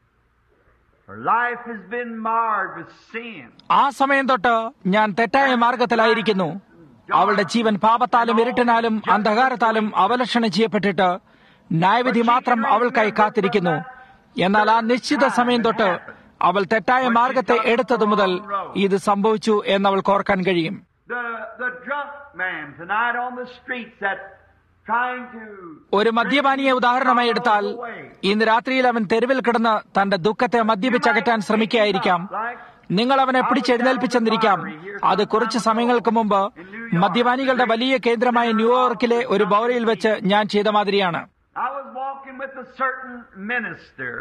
Her life has been marred with sin. ആ സമയം തൊട്ട് ഞാൻ തെറ്റായ മാർഗത്തിലായിരിക്കുന്നു അവളുടെ ജീവൻ പാപത്താലും ഇരുട്ടിനാലും അന്ധകാരത്താലും അവലക്ഷണം ചെയ്യപ്പെട്ടിട്ട് ന്യായവിധി മാത്രം അവൾക്കായി കാത്തിരിക്കുന്നു എന്നാൽ ആ നിശ്ചിത സമയം തൊട്ട് അവൾ തെറ്റായ മാർഗത്തെ എടുത്തതു മുതൽ ഇത് സംഭവിച്ചു എന്നവൾക്ക് ഓർക്കാൻ കഴിയും The, the drunk man tonight on the streets that trying to ഒരു മദ്യപാനിയെ ഉദാഹരണമായി എടുത്താൽ ഇന്ന് രാത്രിയിൽ അവൻ തെരുവിൽ കിടന്ന് തന്റെ ദുഃഖത്തെ മദ്യപിച്ചകറ്റാൻ ശ്രമിക്കുകയായിരിക്കാം നിങ്ങൾ അവനെ പിടിച്ചെഴുന്നേൽപ്പിച്ചെന്നിരിക്കാം അത് കുറച്ച് സമയങ്ങൾക്ക് മുമ്പ് മദ്യപാനികളുടെ വലിയ കേന്ദ്രമായ ന്യൂയോർക്കിലെ ഒരു ബൗറയിൽ വെച്ച് ഞാൻ ചെയ്ത മാതിരിയാണ് I was walking with a certain minister,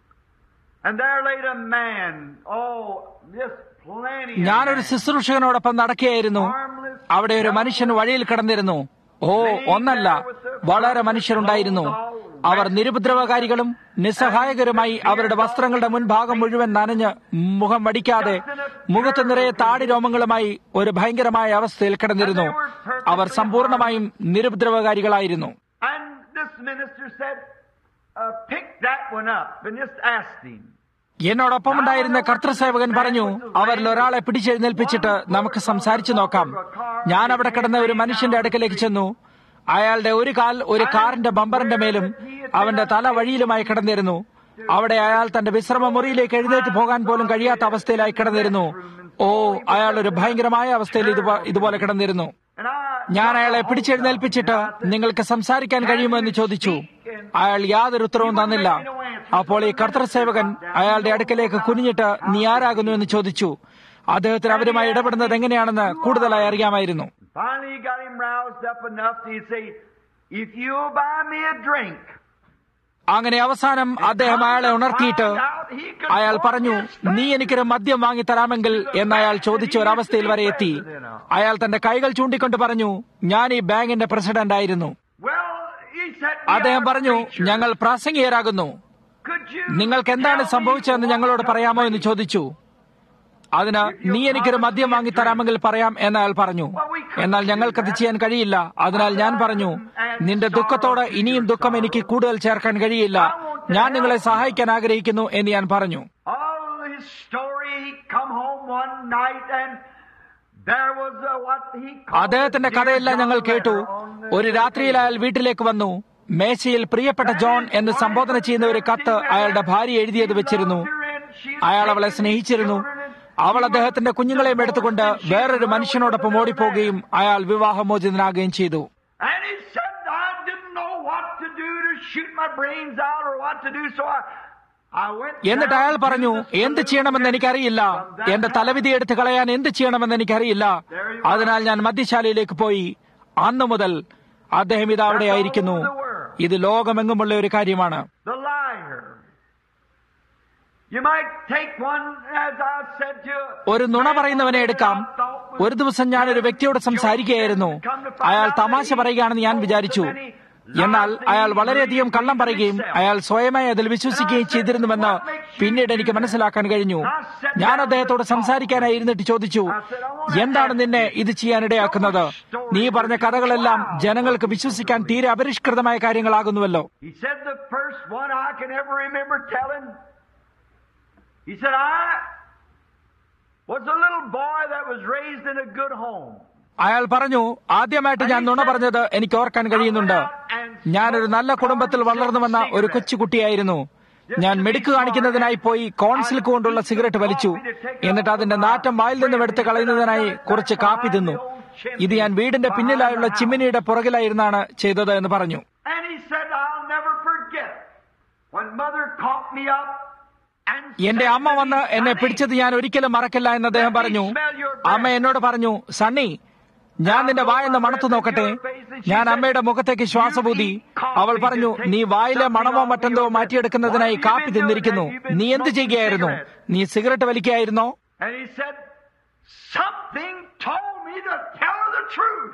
and there laid a man, oh, just plenty of ഞാനൊരു men, ശുശ്രൂഷകനോടൊപ്പം നടക്കുകയായിരുന്നു harmless, അവിടെ ഒരു മനുഷ്യൻ വഴിയിൽ കിടന്നിരുന്നു ഓ ഒന്നല്ല വളരെ മനുഷ്യരുണ്ടായിരുന്നു അവർ നിരുപദ്രവകാരികളും നിസ്സഹായകരുമായി അവരുടെ വസ്ത്രങ്ങളുടെ മുൻഭാഗം മുഴുവൻ നനഞ്ഞ് മുഖം വടിക്കാതെ മുഖത്ത് നിറയെ താടി രോമങ്ങളുമായി ഒരു ഭയങ്കരമായ അവസ്ഥയിൽ കിടന്നിരുന്നു അവർ സമ്പൂർണമായും നിരുപദ്രവകാരികളായിരുന്നു And this minister said, uh, pick that one up and just ask him. എന്നോടൊപ്പം ഉണ്ടായിരുന്ന കർത്തൃസേവകൻ പറഞ്ഞു അവരിൽ ഒരാളെ പിടിച്ചെഴുന്നേൽപ്പിച്ചിട്ട് നമുക്ക് സംസാരിച്ചു നോക്കാം ഞാൻ അവിടെ കിടന്ന ഒരു മനുഷ്യന്റെ അടുക്കലേക്ക് ചെന്നു അയാളുടെ ഒരു കാൽ ഒരു കാറിന്റെ ബമ്പറിന്റെ മേലും അവന്റെ തല വഴിയിലുമായി കിടന്നിരുന്നു അവിടെ അയാൾ തന്റെ വിശ്രമ മുറിയിലേക്ക് എഴുന്നേറ്റ് പോകാൻ പോലും കഴിയാത്ത അവസ്ഥയിലായി കിടന്നിരുന്നു ഓ അയാൾ ഒരു ഭയങ്കരമായ അവസ്ഥയിൽ ഇതുപോ- ഇതുപോലെ കിടന്നിരുന്നു And I ഞാൻ അയാളെ പിടിച്ചെഴുന്നേൽപ്പിച്ചിട്ട് നിങ്ങൾക്ക് സംസാരിക്കാൻ കഴിയുമോ എന്ന് ചോദിച്ചു അയാൾ യാതൊരു ഉത്തരവും തന്നില്ല അപ്പോൾ ഈ കർത്തൃസേവകൻ അയാളുടെ അടുക്കലേക്ക് കുനിഞ്ഞിട്ട് നീ ആരാകുന്നു എന്ന് ചോദിച്ചു അദ്ദേഹത്തിന് അവരുമായി ഇടപെടുന്നത് എങ്ങനെയാണെന്ന് കൂടുതലായി അറിയാമായിരുന്നു finally got him roused up enough to say, if you'll buy me a drink, അങ്ങനെ അവസാനം അദ്ദേഹം അയാളെ ഉണർത്തിയിട്ട് അയാൾ പറഞ്ഞു നീ എനിക്കൊരു മദ്യം വാങ്ങിത്തരാമെങ്കിൽ എന്ന് അയാൾ ചോദിച്ച ഒരവസ്ഥയിൽ വരെ എത്തി അയാൾ തന്റെ കൈകൾ ചൂണ്ടിക്കൊണ്ട് പറഞ്ഞു ഞാൻ ഈ ബാങ്കിന്റെ പ്രസിഡന്റ് ആയിരുന്നു well, he said, അദ്ദേഹം പറഞ്ഞു ഞങ്ങൾ പ്രാസംഗികരാകുന്നു could you നിങ്ങൾക്ക് എന്താണ് tell me സംഭവിച്ചതെന്ന് what ഞങ്ങളോട് took പറയാമോ place?" എന്ന് ചോദിച്ചു അതിന് നീ എനിക്കൊരു മദ്യം വാങ്ങിത്തരാമെങ്കിൽ പറയാം എന്ന് അയാൾ പറഞ്ഞു എന്നാൽ ഞങ്ങൾക്കത് ചെയ്യാൻ കഴിയില്ല അതിനാൽ ഞാൻ പറഞ്ഞു നിന്റെ ദുഃഖത്തോട് ഇനിയും ദുഃഖം എനിക്ക് കൂടുതൽ ചേർക്കാൻ കഴിയില്ല ഞാൻ നിങ്ങളെ സഹായിക്കാൻ ആഗ്രഹിക്കുന്നു എന്ന് ഞാൻ പറഞ്ഞു All his story, he come home one night and there was a, what he called അദ്ദേഹത്തിന്റെ കഥയെല്ലാം ഞങ്ങൾ കേട്ടു ഒരു രാത്രിയിൽ അയാൾ വീട്ടിലേക്ക് വന്നു മേശയിൽ പ്രിയപ്പെട്ട ജോൺ എന്ന് സംബോധന ചെയ്യുന്ന ഒരു കത്ത് അയാളുടെ ഭാര്യ എഴുതിയത് വെച്ചിരുന്നു അയാൾ അവളെ സ്നേഹിച്ചിരുന്നു അവൾ അദ്ദേഹത്തിന്റെ കുഞ്ഞുങ്ങളെയും എടുത്തുകൊണ്ട് വേറൊരു മനുഷ്യനോടൊപ്പം ഓടിപ്പോകുകയും അയാൾ വിവാഹമോചിതനാകുകയും ചെയ്തു And he said, I didn't know what to do to shoot my brains out or what to do, so I, I went എന്നിട്ട് down അയാൾ to പറഞ്ഞു the എന്ത് ചെയ്യണമെന്ന് എനിക്കറിയില്ല എന്റെ തലവിധി എടുത്ത് കളയാൻ എന്ത് ചെയ്യണമെന്ന് എനിക്കറിയില്ല അതിനാൽ ഞാൻ മദ്യശാലയിലേക്ക് പോയി അന്നു മുതൽ അദ്ദേഹം ഇത് അവിടെ ആയിരിക്കുന്നു ഇത് ലോകമെങ്ങുമുള്ള ഒരു കാര്യമാണ് The liar. You might take one, as I said to you, ഒരു നുണ പറയുന്നവനെ എടുക്കാം ഒരു ദിവസം ഞാൻ ഒരു വ്യക്തിയോട് സംസാരിക്കുകയായിരുന്നു അയാൾ തമാശ പറയുകയാണെന്ന് ഞാൻ വിചാരിച്ചു എന്നാൽ അയാൾ വളരെയധികം കള്ളം പറയുകയും അയാൾ സ്വയമായി അതിൽ വിശ്വസിക്കുകയും ചെയ്തിരുന്നുവെന്ന് പിന്നീട് എനിക്ക് മനസ്സിലാക്കാൻ കഴിഞ്ഞു ഞാൻ അദ്ദേഹത്തോട് സംസാരിക്കാനായി ഇരുന്നിട്ട് ചോദിച്ചു എന്താണ് നിന്നെ ഇത് ചെയ്യാനിടയാക്കുന്നത് നീ പറഞ്ഞ കഥകളെല്ലാം ജനങ്ങൾക്ക് വിശ്വസിക്കാൻ തീരെ അപരിഷ്കൃതമായ കാര്യങ്ങളാകുന്നുവല്ലോ He said the first one I can ever remember telling. He said, I was a little boy that was raised in a good home. അയാൾ പറഞ്ഞു ആദ്യമായിട്ട് ഞാൻ നുണ പറഞ്ഞത് എനിക്ക് ഓർക്കാൻ കഴിയുന്നുണ്ട് ഞാനൊരു നല്ല കുടുംബത്തിൽ വളർന്നു വന്ന ഒരു കൊച്ചുകുട്ടിയായിരുന്നു ഞാൻ മിടുക്ക് കാണിക്കുന്നതിനായി പോയി കോൺസിൽക്ക് കൊണ്ടുള്ള സിഗരറ്റ് വലിച്ചു എന്നിട്ട് അതിന്റെ നാറ്റം വായിൽ നിന്നും എടുത്ത് കളയുന്നതിനായി കുറച്ച് കാപ്പി തിന്നു ഇത് ഞാൻ വീടിന്റെ പിന്നിലായുള്ള ചിമ്മിനിയുടെ പുറകിലായിരുന്നാണ് ചെയ്തത് എന്ന് പറഞ്ഞു And he said, I'll never forget when mother caught me up and എന്റെ said അമ്മ to me, വന്ന് എന്നെ "Sonny, പിടിച്ചത് ഞാൻ ഒരിക്കലും മറക്കില്ല എന്ന് അദ്ദേഹം പറഞ്ഞു അമ്മ എന്നോട് പറഞ്ഞു സണ്ണി ഞാൻ നിന്റെ വായെന്ന് മണത്തു നോക്കട്ടെ ഞാൻ അമ്മയുടെ മുഖത്തേക്ക് ശ്വാസപൂതി അവൾ പറഞ്ഞു നീ വായിലെ മണമോ മറ്റെന്തോ മാറ്റിയെടുക്കുന്നതിനായി കാപ്പി തിന്നിരിക്കുന്നു നീ എന്ത് ചെയ്യുകയായിരുന്നു നീ സിഗരറ്റ് വലിക്കുകയായിരുന്നോ And he said, Something told me to tell her the truth.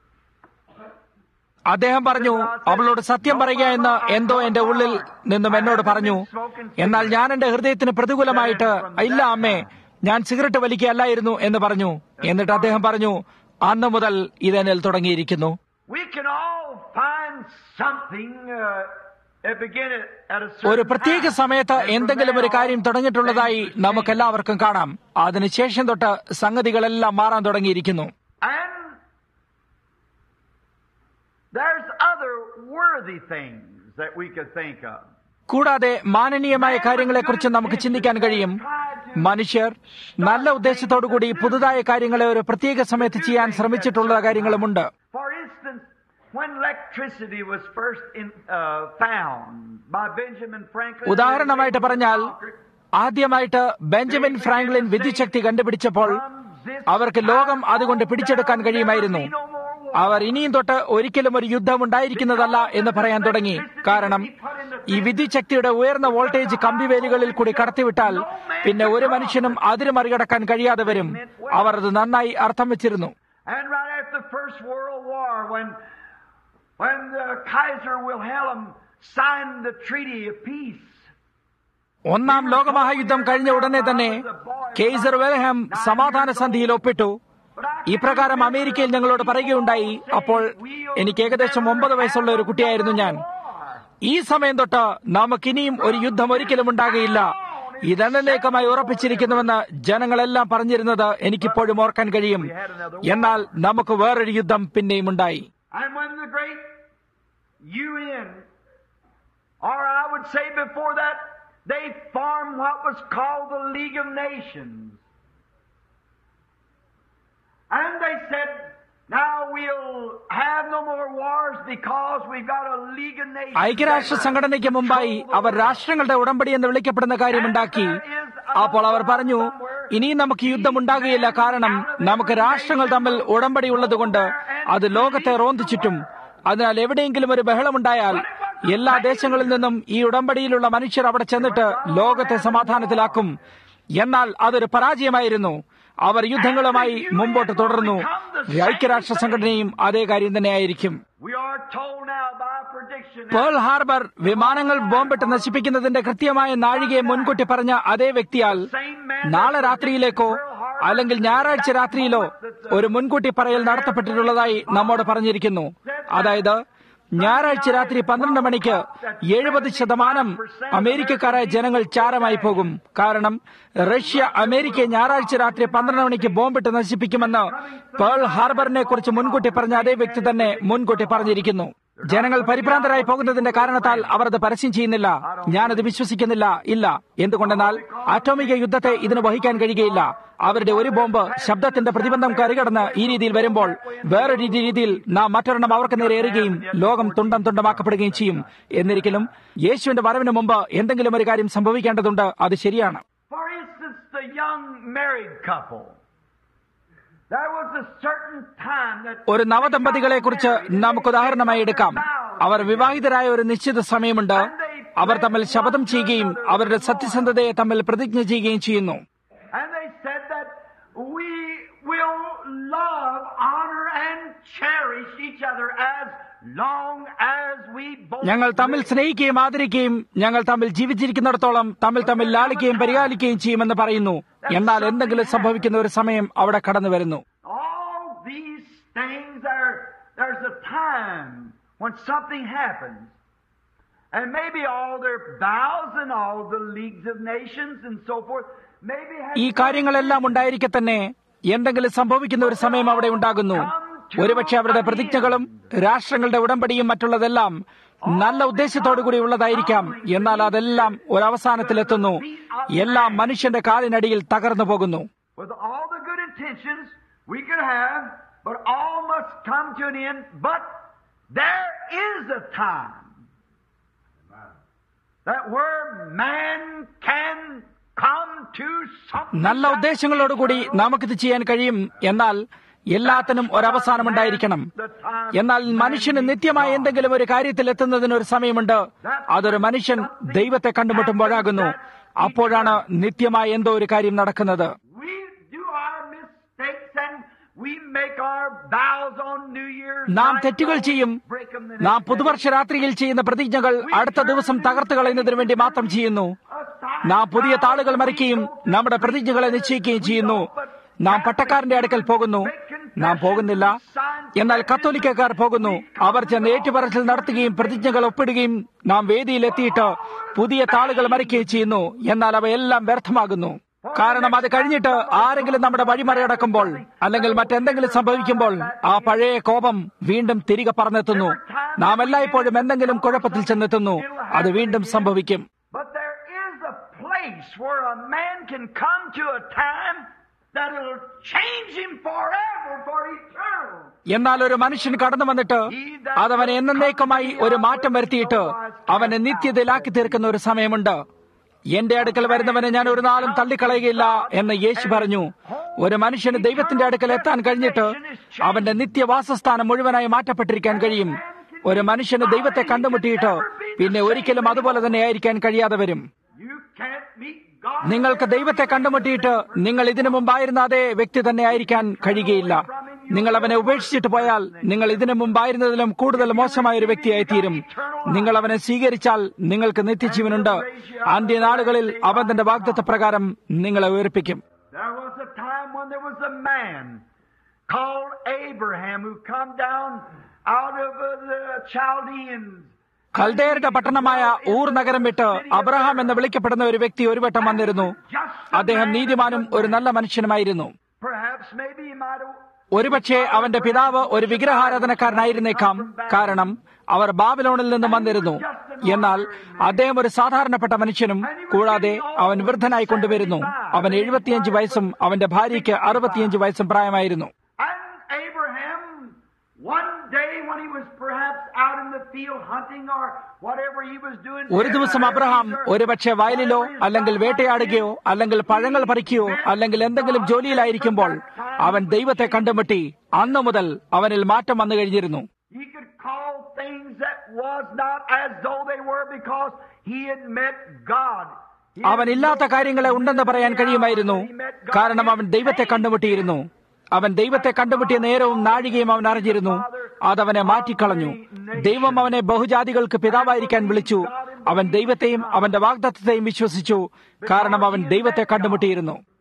അദ്ദേഹം പറഞ്ഞു അവളോട് സത്യം പറയുക എന്ന് എന്തോ എന്റെ ഉള്ളിൽ നിന്നും എന്നോട് പറഞ്ഞു എന്നാൽ ഞാൻ എന്റെ ഹൃദയത്തിന് പ്രതികൂലമായിട്ട് ഇല്ല അമ്മേ ഞാൻ സിഗരറ്റ് വലിക്കുകയല്ലായിരുന്നു എന്ന് പറഞ്ഞു എന്നിട്ട് അദ്ദേഹം പറഞ്ഞു അന്ന് മുതൽ ഇതെന്നിൽ തുടങ്ങിയിരിക്കുന്നു We can all find something uh, that begin at, at a certain ഒരു പ്രത്യേക time. സമയത്ത് And from എന്തെങ്കിലും ഒരു there കാര്യം on, തുടങ്ങിയിട്ടുള്ളതായി things change. നമുക്കെല്ലാവർക്കും കാണാം അതിനുശേഷം തൊട്ട് സംഗതികളെല്ലാം മാറാൻ തുടങ്ങിയിരിക്കുന്നു And there's other worthy things that we could think of. കൂടാതെ മാനനീയമായ കാര്യങ്ങളെക്കുറിച്ച് നമുക്ക് ചിന്തിക്കാൻ കഴിയും മനുഷ്യർ നല്ല ഉദ്ദേശത്തോടുകൂടി പുതുതായ കാര്യങ്ങളെ ഒരു പ്രത്യേക സമയത്ത് ചെയ്യാൻ ശ്രമിച്ചിട്ടുള്ള കാര്യങ്ങളുമുണ്ട് For instance, when electricity was first in, uh, found by Benjamin Franklin, ഉദാഹരണമായിട്ട് പറഞ്ഞാൽ ആദ്യമായിട്ട് ബെഞ്ചമിൻ ഫ്രാങ്ക്ലിൻ വിദ്യുച്ഛക്തി കണ്ടുപിടിച്ചപ്പോൾ അവർക്ക് ലോകം അതുകൊണ്ട് പിടിച്ചെടുക്കാൻ കഴിയുമായിരുന്നു അവർ ഇനിയും തൊട്ട് ഒരിക്കലും ഒരു യുദ്ധം ഉണ്ടായിരിക്കുന്നതല്ല എന്ന് പറയാൻ തുടങ്ങി കാരണം ഈ വിദ്യുച്ഛക്തിയുടെ ഉയർന്ന വോൾട്ടേജ് കമ്പിവേലികളിൽ കൂടി കടത്തിവിട്ടാൽ പിന്നെ ഒരു മനുഷ്യനും അതിര് മറികടക്കാൻ കഴിയാതെ വരും അവർ അത് നന്നായി അർത്ഥം വെച്ചിരുന്നു And right after the First World War, when when the Kaiser Wilhelm signed the Treaty of Peace, ഒന്നാം ലോകമഹായുദ്ധം കഴിഞ്ഞ ഉടനെ തന്നെ കെയ്സർ വെൽഹാം സമാധാന സന്ധിയിൽ ഒപ്പിട്ടു ഇപ്രകാരം അമേരിക്കയിൽ ഞങ്ങളോട് പറയുകയുണ്ടായി അപ്പോൾ എനിക്ക് ഏകദേശം ഒമ്പത് വയസ്സുള്ള ഒരു കുട്ടിയായിരുന്നു ഞാൻ ഈ സമയം തൊട്ട് നമുക്കിനിയും ഒരു യുദ്ധം ഒരിക്കലും ഉണ്ടാകുകയില്ല ഇതെന്നേക്കമായി ഉറപ്പിച്ചിരിക്കുന്നുവെന്ന് ജനങ്ങളെല്ലാം പറഞ്ഞിരുന്നത് എനിക്കിപ്പോഴും ഓർക്കാൻ കഴിയും എന്നാൽ നമുക്ക് വേറൊരു യുദ്ധം പിന്നെയും ഉണ്ടായി and when the great UN, or I would say before that, they formed what was called the League of Nations. And they said, now we'll have no more wars because we've got a League of Nations. ഐക്യരാഷ്ട്ര സംഘടനയ്ക്ക് മുമ്പായി അവർ രാഷ്ട്രങ്ങളുടെ ഉടമ്പടി എന്ന് വിളിക്കപ്പെടുന്ന കാര്യമുണ്ടാക്കി അപ്പോൾ അവർ പറഞ്ഞു ഇനിയും നമുക്ക് യുദ്ധമുണ്ടാകുകയില്ല കാരണം നമുക്ക് രാഷ്ട്രങ്ങൾ തമ്മിൽ ഉടമ്പടി ഉള്ളതുകൊണ്ട് അത് ലോകത്തെ റോന്തു ചുറ്റും അതിനാൽ എവിടെയെങ്കിലും ഒരു ബഹളമുണ്ടായാൽ എല്ലാ ദേശങ്ങളിൽ നിന്നും ഈ ഉടമ്പടിയിലുള്ള മനുഷ്യർ അവിടെ ചെന്നിട്ട് ലോകത്തെ സമാധാനത്തിലാക്കും എന്നാൽ അതൊരു പരാജയമായിരുന്നു അവർ യുദ്ധങ്ങളുമായി മുമ്പോട്ട് തുടർന്നു ഐക്യരാഷ്ട്ര സംഘടനയും അതേ കാര്യം തന്നെയായിരിക്കും We are told now by prediction. Pearl Harbor വിമാനങ്ങൾ ബോംബിട്ട് നശിപ്പിക്കുന്നതിന്റെ കൃത്യമായ നാഴികയെ മുൻകൂട്ടി പറഞ്ഞ അതേ വ്യക്തിയാൽ നാളെ രാത്രിയിലേക്കോ അല്ലെങ്കിൽ ഞായറാഴ്ച രാത്രിയിലോ ഒരു മുൻകൂട്ടി പറയൽ നടത്തപ്പെട്ടിട്ടുള്ളതായി നമ്മോട് പറഞ്ഞിരിക്കുന്നു അതായത് ഞായറാഴ്ച രാത്രി പന്ത്രണ്ട് മണിക്ക് എഴുപത് ശതമാനം അമേരിക്കക്കാരായ ജനങ്ങൾ ചാരമായി പോകും കാരണം റഷ്യ അമേരിക്കയെ ഞായറാഴ്ച രാത്രി പന്ത്രണ്ട് മണിക്ക് ബോംബിട്ട് നശിപ്പിക്കുമെന്ന് പേൾ ഹാർബറിനെ കുറിച്ച് മുൻകൂട്ടി പറഞ്ഞ അതേ വ്യക്തി തന്നെ മുൻകൂട്ടി പറഞ്ഞിരിക്കുന്നു ജനങ്ങൾ പരിഭ്രാന്തരായി പോകുന്നതിന്റെ കാരണത്താൽ അവർ അത് പരസ്യം ചെയ്യുന്നില്ല ഞാനത് വിശ്വസിക്കുന്നില്ല ഇല്ല എന്തുകൊണ്ടെന്നാൽ ആറ്റോമിക യുദ്ധത്തെ ഇതിന് വഹിക്കാൻ കഴിയുകയില്ല അവരുടെ ഒരു ബോംബ് ശബ്ദത്തിന്റെ പ്രതിബന്ധം കറികടന്ന് ഈ രീതിയിൽ വരുമ്പോൾ വേറൊരു രീതിയിൽ നാം മറ്റൊരെണ്ണം അവർക്ക് നേരെ എറിയുകയും ലോകം തുണ്ടം തുണ്ടമാക്കപ്പെടുകയും ചെയ്യും എന്നിരിക്കലും യേശുവിന്റെ വരവിന് മുമ്പ് എന്തെങ്കിലും ഒരു കാര്യം സംഭവിക്കേണ്ടതുണ്ട് അത് ശരിയാണ് For instance, the young married couple. There was a certain time that ഒരു നവദമ്പതികളെ കുറിച്ച് നമുക്ക് ഉദാഹരണമായി എടുക്കാം അവർ വിവാഹിതരായ ഒരു നിശ്ചിത സമയമുണ്ട് അവർ തമ്മിൽ ശപഥം ചെയ്യുകയും അവരുടെ സത്യസന്ധതയെ തമ്മിൽ പ്രതിജ്ഞ ചെയ്യുകയും ചെയ്യുന്നു and they said that we will love, honor, and cherish each other as long as we both ഞങ്ങൾ തമ്മിൽ സ്നേഹിക്കുകയും ആദരിക്കുകയും ഞങ്ങൾ തമ്മിൽ ജീവിച്ചിരിക്കുന്നിടത്തോളം തമ്മിൽ തമ്മിൽ ലാളിക്കുകയും പരിപാലിക്കുകയും ചെയ്യുമെന്ന് പറയുന്നു എന്നാൽ എന്തെങ്കിലും സംഭവിക്കുന്ന ഒരു സമയം അവിടെ കടന്നു വരുന്നു All these things are, there's a time when something happens. And maybe all their vows and all the leagues of nations and so forth, maybe have ഈ കാര്യങ്ങളെല്ലാം ഉണ്ടായിരിക്കെ തന്നെ എന്തെങ്കിലും സംഭവിക്കുന്ന ഒരു സമയം അവിടെ ഉണ്ടാകുന്നു ഒരുപക്ഷെ അവരുടെ പ്രതിജ്ഞകളും രാഷ്ട്രങ്ങളുടെ ഉടമ്പടിയും മറ്റുള്ളതെല്ലാം നല്ല ഉദ്ദേശത്തോടു കൂടി ഉള്ളതായിരിക്കാം എന്നാൽ അതെല്ലാം ഒരവസാനത്തിലെത്തുന്നു എല്ലാം മനുഷ്യന്റെ കാലിനടിയിൽ തകർന്നു പോകുന്നു with all the good intentions we could have, but all must come to an end. But there is a time that where man can come to something. നല്ല ഉദ്ദേശങ്ങളോടുകൂടി നമുക്കിത് ചെയ്യാൻ കഴിയും എന്നാൽ എല്ലാത്തിനും ഒരവസാനമുണ്ടായിരിക്കണം എന്നാൽ മനുഷ്യന് നിത്യമായ എന്തെങ്കിലും ഒരു കാര്യത്തിൽ എത്തുന്നതിന് ഒരു സമയമുണ്ട് അതൊരു മനുഷ്യൻ ദൈവത്തെ കണ്ടുമുട്ടുമ്പോഴാകുന്നു അപ്പോഴാണ് നിത്യമായ എന്തോ ഒരു കാര്യം നടക്കുന്നത് We do our mistakes and we make our vows on New Year's നാം night, തെറ്റുകൾ so ചെയ്യും we break them the നാം next പുതുവർഷ രാത്രിയിൽ ചെയ്യുന്ന പ്രതിജ്ഞകൾ അടുത്ത ദിവസം തകർത്തു കളയുന്നതിന് വേണ്ടി മാത്രം ചെയ്യുന്നു നാം പുതിയ താളുകൾ മറിക്കുകയും നമ്മുടെ പ്രതിജ്ഞകളെ നിശ്ചയിക്കുകയും ചെയ്യുന്നു നാം പട്ടക്കാരന്റെ അടുക്കൽ പോകുന്നു നാം പോകുന്നില്ല എന്നാൽ കത്തോലിക്കക്കാർ പോകുന്നു അവർ ചെന്ന് ഏറ്റുപറച്ചിൽ നടത്തുകയും പ്രതിജ്ഞകൾ ഒപ്പിടുകയും നാം വേദിയിൽ എത്തിയിട്ട് പുതിയ താളുകൾ മറിക്കുകയും ചെയ്യുന്നു എന്നാൽ അവയെല്ലാം വ്യർത്ഥമാകുന്നു കാരണം അത് കഴിഞ്ഞിട്ട് ആരെങ്കിലും നമ്മുടെ വഴിമറിയടക്കുമ്പോൾ അല്ലെങ്കിൽ മറ്റെന്തെങ്കിലും സംഭവിക്കുമ്പോൾ ആ പഴയ കോപം വീണ്ടും തിരികെ പറന്നെത്തുന്നു നാം എല്ലായ്പ്പോഴും എന്തെങ്കിലും കുഴപ്പത്തിൽ ചെന്നെത്തുന്നു അത് വീണ്ടും സംഭവിക്കും But there is a place where a man can come to a time that it'll change him forever, for eternal. എന്നാൽ ഒരു മനുഷ്യൻ കടന്നു വന്നിട്ട് അതവനെ എന്നേക്കുമായി ഒരു മാറ്റം വരുത്തിയിട്ട് അവനെ നിത്യതയിലാക്കി തീർക്കുന്ന ഒരു സമയമുണ്ട് എന്റെ അടുക്കൽ വരുന്നവനെ ഞാൻ ഒരു നാളും തള്ളിക്കളയുകയില്ല എന്ന് യേശു പറഞ്ഞു ഒരു മനുഷ്യന് ദൈവത്തിന്റെ അടുക്കൽ എത്താൻ കഴിഞ്ഞിട്ട് അവന്റെ നിത്യവാസസ്ഥാനം മുഴുവനായി മാറ്റപ്പെട്ടിരിക്കാൻ കഴിയും ഒരു മനുഷ്യന് ദൈവത്തെ കണ്ടുമുട്ടിയിട്ട് പിന്നെ ഒരിക്കലും അതുപോലെ തന്നെ ആയിരിക്കാൻ കഴിയാതെ വരും You can't meet God. നിങ്ങൾക്ക് ദൈവത്തെ കണ്ടുമുട്ടിയിട്ട് നിങ്ങൾ ഇതിനു മുമ്പായിരുന്ന അതേ വ്യക്തി തന്നെ ആയിരിക്കാൻ കഴിയുകയില്ല നിങ്ങൾ അവനെ ഉപേക്ഷിച്ചിട്ട് പോയാൽ നിങ്ങൾ ഇതിനു മുമ്പായിരുന്നതിലും കൂടുതൽ മോശമായ ഒരു വ്യക്തിയായി തീരും നിങ്ങൾ അവനെ സ്വീകരിച്ചാൽ നിങ്ങൾക്ക് നിത്യജീവനുണ്ട് അന്ത്യനാളുകളിൽ അവൻ തന്റെ വാഗ്ദത്ത പ്രകാരം നിങ്ങളെ ഉയർപ്പിക്കും There was a time when there was a man called Abraham who come down out of uh, the Chaldeans. കൽദേയരുടെ പട്ടണമായ ഊർ നഗരം വിട്ട് അബ്രഹാം എന്ന് വിളിക്കപ്പെടുന്ന ഒരു വ്യക്തി ഒരു വട്ടം വന്നിരുന്നു അദ്ദേഹം നീതിമാനും ഒരു നല്ല മനുഷ്യനുമായിരുന്നു Perhaps maybe he might have ഒരുപക്ഷെ അവന്റെ പിതാവ് ഒരു വിഗ്രഹാരാധനക്കാരനായിരുന്നേക്കാം കാരണം അവർ ബാബിലോണിൽ നിന്നും വന്നിരുന്നു എന്നാൽ അദ്ദേഹം ഒരു സാധാരണപ്പെട്ട മനുഷ്യനും കൂടാതെ അവൻ വൃദ്ധനായി കൊണ്ടുവരുന്നു അവൻ എഴുപത്തിയഞ്ച് വയസ്സും അവന്റെ ഭാര്യയ്ക്ക് അറുപത്തിയഞ്ച് വയസ്സും പ്രായമായിരുന്നു And Abraham, one day when he was perhaps out in the field hunting or whatever he was doing, ഒരു ദിവസം അബ്രഹാം ഒരുപക്ഷെ വയലിലോ അല്ലെങ്കിൽ വേട്ടയാടുകയോ അല്ലെങ്കിൽ പഴങ്ങൾ പറിക്കുകയോ അല്ലെങ്കിൽ എന്തെങ്കിലും ജോലിയിലായിരിക്കുമ്പോൾ അവൻ ദൈവത്തെ കണ്ടുമുട്ടി അന്നു മുതൽ അവനിൽ മാറ്റം വന്നു കഴിഞ്ഞിരുന്നു he could call things that was not as though they were because he had met God. He had അവൻ ഇല്ലാത്ത കാര്യങ്ങളെ ഉണ്ടെന്ന് പറയാൻ കഴിയുമായിരുന്നു കാരണം അവൻ ദൈവത്തെ കണ്ടുമുട്ടിയിരുന്നു അവൻ ദൈവത്തെ കണ്ടുമുട്ടിയ നേരവും നാഴികയും അവൻ അറിഞ്ഞിരുന്നു അതവനെ മാറ്റിക്കളഞ്ഞു ദൈവം അവനെ ബഹുജാതികൾക്ക് പിതാവായിരിക്കാൻ വിളിച്ചു അവൻ ദൈവത്തെയും അവന്റെ വാഗ്ദത്വത്തെയും വിശ്വസിച്ചു കാരണം അവൻ ദൈവത്തെ കണ്ടുമുട്ടിയിരുന്നു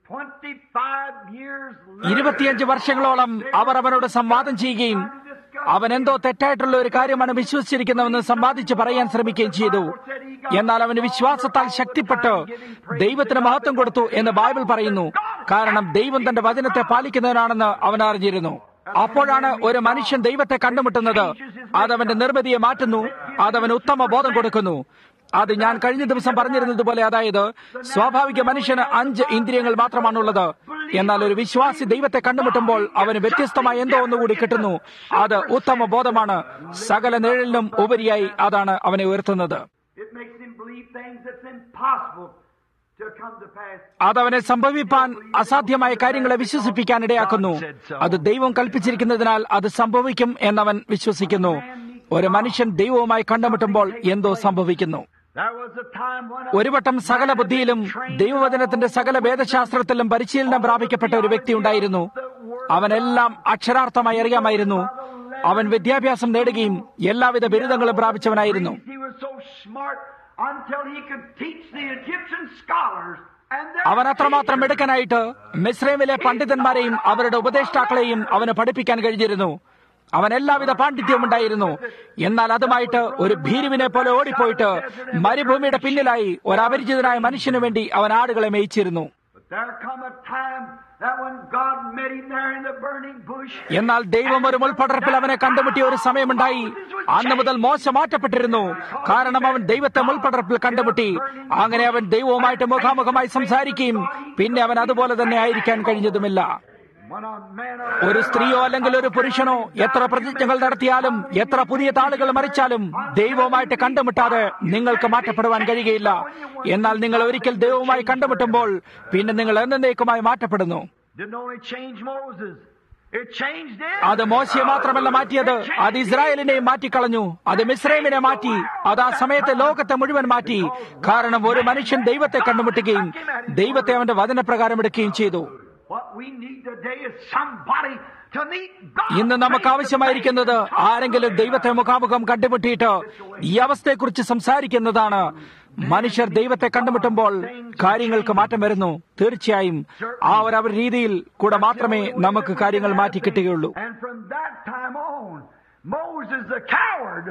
25 years later, ഇരുപത്തിയഞ്ച് വർഷങ്ങളോളം അവർ അവനോട് സംവാദം ചെയ്യുകയും അവൻ എന്തോ തെറ്റായിട്ടുള്ള ഒരു കാര്യമാണ് വിശ്വസിച്ചിരിക്കുന്നതെന്ന് സമ്പാദിച്ച് പറയാൻ ശ്രമിക്കുകയും ചെയ്തു എന്നാൽ അവന് വിശ്വാസത്താൽ ശക്തിപ്പെട്ട് ദൈവത്തിന് മഹത്വം കൊടുത്തു എന്ന് ബൈബിൾ പറയുന്നു കാരണം ദൈവം തന്റെ വചനത്തെ പാലിക്കുന്നവനാണെന്ന് അവൻ അറിഞ്ഞിരുന്നു അപ്പോഴാണ് ഒരു മനുഷ്യൻ ദൈവത്തെ കണ്ടുമുട്ടുന്നത് അതവന്റെ നിർമ്മിതിയെ മാറ്റുന്നു അതവന് ഉത്തമ ബോധം കൊടുക്കുന്നു അത് ഞാൻ കഴിഞ്ഞ ദിവസം പറഞ്ഞിരുന്നത് പോലെ അതായത് സ്വാഭാവിക മനുഷ്യന് അഞ്ച് ഇന്ദ്രിയങ്ങൾ മാത്രമാണുള്ളത് എന്നാൽ ഒരു വിശ്വാസി ദൈവത്തെ കണ്ടുമുട്ടുമ്പോൾ അവന് വ്യത്യസ്തമായ എന്തോ ഒന്നുകൂടി കിട്ടുന്നു അത് ഉത്തമ ബോധമാണ് സകല നിഴലിനും ഉപരിയായി അതാണ് അവനെ ഉയർത്തുന്നത് it makes him believe things that's impossible to come to pass. അതവനെ സംഭവിപ്പാൻ അസാധ്യമായ കാര്യങ്ങളെ വിശ്വസിപ്പിക്കാൻ ഇടയാക്കുന്നു അത് ദൈവം കൽപ്പിച്ചിരിക്കുന്നതിനാൽ അത് സംഭവിക്കും എന്നവൻ വിശ്വസിക്കുന്നു ഒരു മനുഷ്യൻ ദൈവവുമായി കണ്ടുമുട്ടുമ്പോൾ എന്തോ സംഭവിക്കുന്നു There was a time when ഒരു വട്ടം സകല ബുദ്ധിയിലും ദൈവവചനത്തിന്റെ സകല വേദശാസ്ത്രത്തിലും പരിശീലനം പ്രാപിക്കപ്പെട്ട ഒരു വ്യക്തി ഉണ്ടായിരുന്നു അവനെല്ലാം അക്ഷരാർത്ഥമായി അറിയാമായിരുന്നു അവൻ വിദ്യാഭ്യാസം നേടുകയും എല്ലാവിധ ബിരുദങ്ങളും പ്രാപിച്ചവനായിരുന്നു he was so smart until he could teach the Egyptian scholars and their അവൻ അത്രമാത്രം മിടുക്കനായിട്ട് മിസ്രൈമിലെ പണ്ഡിതന്മാരെയും അവരുടെ ഉപദേഷ്ടാക്കളെയും അവന് പഠിപ്പിക്കാൻ കഴിഞ്ഞിരുന്നു അവൻ എല്ലാവിധ പാണ്ഡിത്യവും ഉണ്ടായിരുന്നു എന്നാൽ അതുമായിട്ട് ഒരു ഭീരുവിനെ പോലെ ഓടിപ്പോയിട്ട് മരുഭൂമിയുടെ പിന്നിലായി ഒരു അപരിചിതനായ മനുഷ്യനു വേണ്ടി അവൻ ആടുകളെ മേയിച്ചിരുന്നു But there come a time that when God met him there in the burning bush, എന്നാൽ ദൈവം ഒരു മുൾപടർപ്പിൽ അവനെ കണ്ടുമുട്ടിയ ഒരു സമയമുണ്ടായി അന്ന് മുതൽ മോശ മാറ്റപ്പെട്ടിരുന്നു കാരണം അവൻ ദൈവത്തെ മുൾപടർപ്പിൽ കണ്ടുമുട്ടി അങ്ങനെ അവൻ ദൈവവുമായിട്ട് മുഖാമുഖമായി സംസാരിക്കുകയും പിന്നെ അവൻ അതുപോലെ തന്നെ ആയിരിക്കാൻ കഴിഞ്ഞതുമില്ല when a man or ഒരു സ്ത്രീയോ അല്ലെങ്കിൽ ഒരു പുരുഷനോ എത്ര പ്രതിജ്ഞകൾ നടത്തിയാലും എത്ര പുതിയ താളുകൾ മറിച്ചാലും ദൈവവുമായിട്ട് കണ്ടുമുട്ടാതെ നിങ്ങൾക്ക് മാറ്റപ്പെടുവാൻ കഴിയുകയില്ല എന്നാൽ നിങ്ങൾ ഒരിക്കൽ ദൈവവുമായി കണ്ടുമുട്ടുമ്പോൾ പിന്നെ നിങ്ങൾ എന്നേക്കുമായി മാറ്റപ്പെടുന്നു didn't only change Moses, it changed him. അത് മോശയെ മാത്രമല്ല മാറ്റിയത് അത് ഇസ്രായേലിനെയും മാറ്റിക്കളഞ്ഞു അത് മിസ്രൈമിനെ മാറ്റി അത് ആ സമയത്തെ ലോകത്തെ മുഴുവൻ മാറ്റി കാരണം ഒരു മനുഷ്യൻ ദൈവത്തെ കണ്ടുമുട്ടുകയും ദൈവത്തെ അവന്റെ വചനപ്രകാരം എടുക്കുകയും ചെയ്തു What we need today is somebody to meet God. ഇന്ന് നമുക്ക് ആവശ്യമായിരിക്കുന്നത് ആരെങ്കിലും ദൈവത്തെ മുഖാമുഖം കണ്ടുമുട്ടിയിട്ട് ഈ അവസ്ഥയെക്കുറിച്ച് സംസാരിക്കുന്നതാണ് മനുഷ്യർ ദൈവത്തെ കണ്ടുമുട്ടുമ്പോൾ കാര്യങ്ങൾക്ക് മാറ്റം വരുന്നു തീർച്ചയായും ആ ഒരു അവർ രീതിയിൽ കൂടെ മാത്രമേ നമുക്ക് കാര്യങ്ങൾ മാറ്റി കിട്ടുകയുള്ളൂ And from that time on, Moses the coward,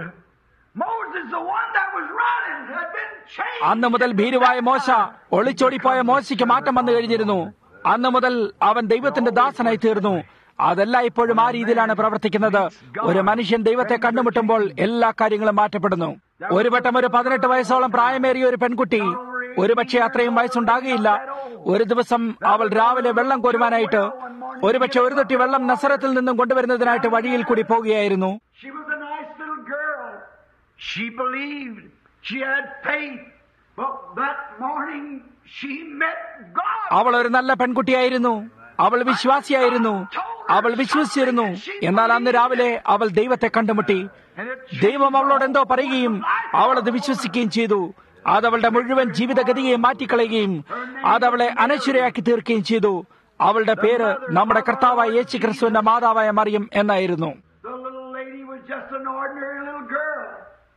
Moses the one that was running, had been changed. അന്ന് മുതൽ ഭീരുവായ മോശ ഒളിച്ചോടിപ്പോയ മോശയ്ക്ക് മാറ്റം വന്നു കഴിഞ്ഞിരുന്നു അന്ന് മുതൽ അവൻ ദൈവത്തിന്റെ ദാസനായി തീർന്നു അതല്ല ഇപ്പോഴും ആ രീതിയിലാണ് പ്രവർത്തിക്കുന്നത് ഒരു മനുഷ്യൻ ദൈവത്തെ കണ്ടുമുട്ടുമ്പോൾ എല്ലാ കാര്യങ്ങളും മാറ്റപ്പെടുന്നു ഒരു വട്ടം ഒരു പതിനെട്ട് വയസ്സോളം പ്രായമേറിയ ഒരു പെൺകുട്ടി ഒരുപക്ഷെ അത്രയും വയസ്സുണ്ടാകുകയില്ല ഒരു ദിവസം അവൾ രാവിലെ വെള്ളം കോരുവാനായിട്ട് ഒരുപക്ഷെ ഒരു തൊട്ടി വെള്ളം നസറത്തിൽ നിന്നും കൊണ്ടുവരുന്നതിനായിട്ട് വഴിയിൽ കൂടി പോകുകയായിരുന്നു She was a nice little girl. She believed. She had faith. But that morning, she met God. അവൾ ഒരു നല്ല പെൺകുട്ടിയായിരുന്നു അവൾ വിശ്വാസിയായിരുന്നു അവൾ വിശ്വസിച്ചിരുന്നു എന്നാൽ അന്ന് രാവിലെ അവൾ ദൈവത്തെ കണ്ടുമുട്ടി And it ദൈവം അവളോട് എന്തോ പറയുകയും അവൾ അത് വിശ്വസിക്കുകയും ചെയ്തു അത് അവളുടെ മുഴുവൻ ജീവിതഗതിയെ മാറ്റിക്കളയുകയും അത് അവളെ അനശ്വരയാക്കി തീർക്കുകയും ചെയ്തു അവളുടെ പേര് നമ്മുടെ കർത്താവായ യേശു ക്രിസ്തുവിന്റെ മാതാവായ മറിയം എന്നായിരുന്നു The little lady was just an ordinary little girl.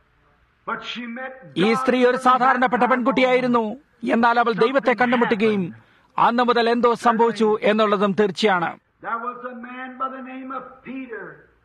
But she met ഈ God. സ്ത്രീ ഒരു സാധാരണപ്പെട്ട പെൺകുട്ടിയായിരുന്നു എന്നാൽ അവൾ ദൈവത്തെ കണ്ടുമുട്ടുകയും അന്ന് മുതൽ എന്തോ സംഭവിച്ചു എന്നുള്ളതും തീർച്ചയാണ് There was a man by the name of Peter,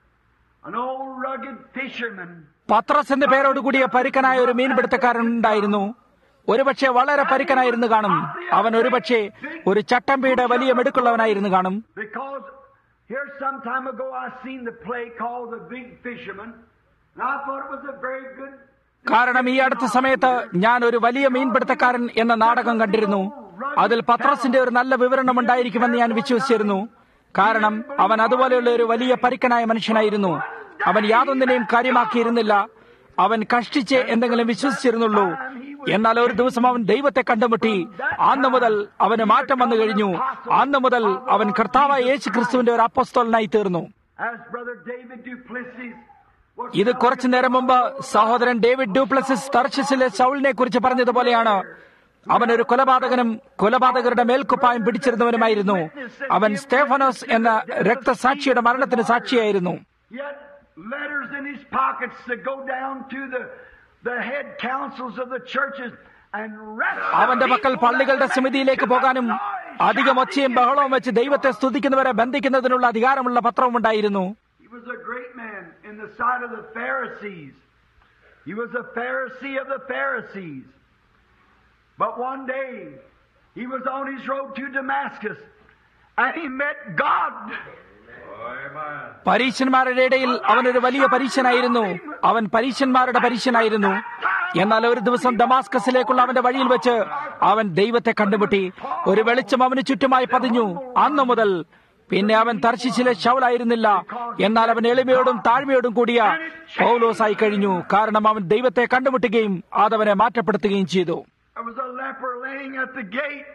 an old rugged fisherman. പത്രസ് എന്ന പേരോടുകൂടിയ പരുക്കനായ ഒരു മീൻപിടുത്തക്കാരൻ ഉണ്ടായിരുന്നു ഒരുപക്ഷെ വളരെ പരുക്കനായിരുന്നു കാണും അവൻ ഒരുപക്ഷെ ഒരു ചട്ടമ്പിയുടെ വലിയ മെടുക്കുള്ളവനായിരുന്നു കാണും Because here some time ago I seen the play called The Big Fisherman, and I thought it was a very good. കാരണം ഈ അടുത്ത സമയത്ത് ഞാൻ ഒരു വലിയ മീൻപിടുത്തക്കാരൻ എന്ന നാടകം കണ്ടിരുന്നു അതിൽ പത്രസിന്റെ ഒരു നല്ല വിവരണം ഉണ്ടായിരിക്കുമെന്ന് ഞാൻ വിശ്വസിച്ചിരുന്നു കാരണം അവൻ അതുപോലെയുള്ള ഒരു വലിയ പരിക്കനായ മനുഷ്യനായിരുന്നു അവൻ യാതൊന്നിനെയും കാര്യമാക്കിയിരുന്നില്ല അവൻ കഷ്ടിച്ച് എന്തെങ്കിലും വിശ്വസിച്ചിരുന്നുള്ളൂ എന്നാൽ ഒരു ദിവസം അവൻ ദൈവത്തെ കണ്ടുമുട്ടി അന്ന് മുതൽ അവന് മാറ്റം വന്നു കഴിഞ്ഞു അന്ന് മുതൽ അവൻ കർത്താവായ യേശു ക്രിസ്തുവിന്റെ ഒരു അപ്പസ്തോലനായി തീർന്നു As Brother David Duplessis was ഇത് കുറച്ചു നേരം മുമ്പ് സഹോദരൻ ഡേവിഡ് ഡ്യൂപ്ലസിസ് തർശസിലെ സൗളിനെ കുറിച്ച് പറഞ്ഞതുപോലെയാണ് അവൻ ഒരു കൊലപാതകനും കൊലപാതകരുടെ മേൽക്കുപ്പായം പിടിച്ചിരുന്നവനുമായിരുന്നു അവൻ സ്റ്റേഫനോസ് എന്ന രക്തസാക്ഷിയുടെ മരണത്തിന് സാക്ഷിയായിരുന്നു He had letters in his pockets to go down to the, the head councils of the churches and rest അവന്റെ പക്കൽ പള്ളികളുടെ സമിതിയിലേക്ക് പോകാനും അധികം ഒച്ചയും ബഹളവും വെച്ച് ദൈവത്തെ സ്തുതിക്കുന്നവരെ ബന്ധിക്കുന്നതിനുള്ള അധികാരമുള്ള പത്രവും ഉണ്ടായിരുന്നു He was a great man in the sight of the Pharisees. He was a Pharisee of the Pharisees. But one day, he was on his road to Damascus, and he met God. പരീശന്മാരുടെ ഇടയിൽ അവനൊരു വലിയ പരീശനായിരുന്നു അവൻ പരീശന്മാരുടെ പരീശനായിരുന്നു എന്നാൽ ഒരു ദിവസം ഡമാസ്കസിലേക്കുള്ള അവന്റെ വഴിയിൽ വെച്ച് അവൻ ദൈവത്തെ കണ്ടുമുട്ടി ഒരു വെളിച്ചം അവന് ചുറ്റുമായി പതിഞ്ഞു അന്നു മുതൽ പിന്നെ അവൻ തർശിച്ചിലെ ശവലായിരുന്നില്ല എന്നാൽ അവൻ എളിമയോടും താഴ്മയോടും കൂടിയ പൗലോസായി കഴിഞ്ഞു കാരണം അവൻ ദൈവത്തെ കണ്ടുമുട്ടുകയും അതവനെ മാറ്റപ്പെടുത്തുകയും ചെയ്തു There was a leper laying at the gate.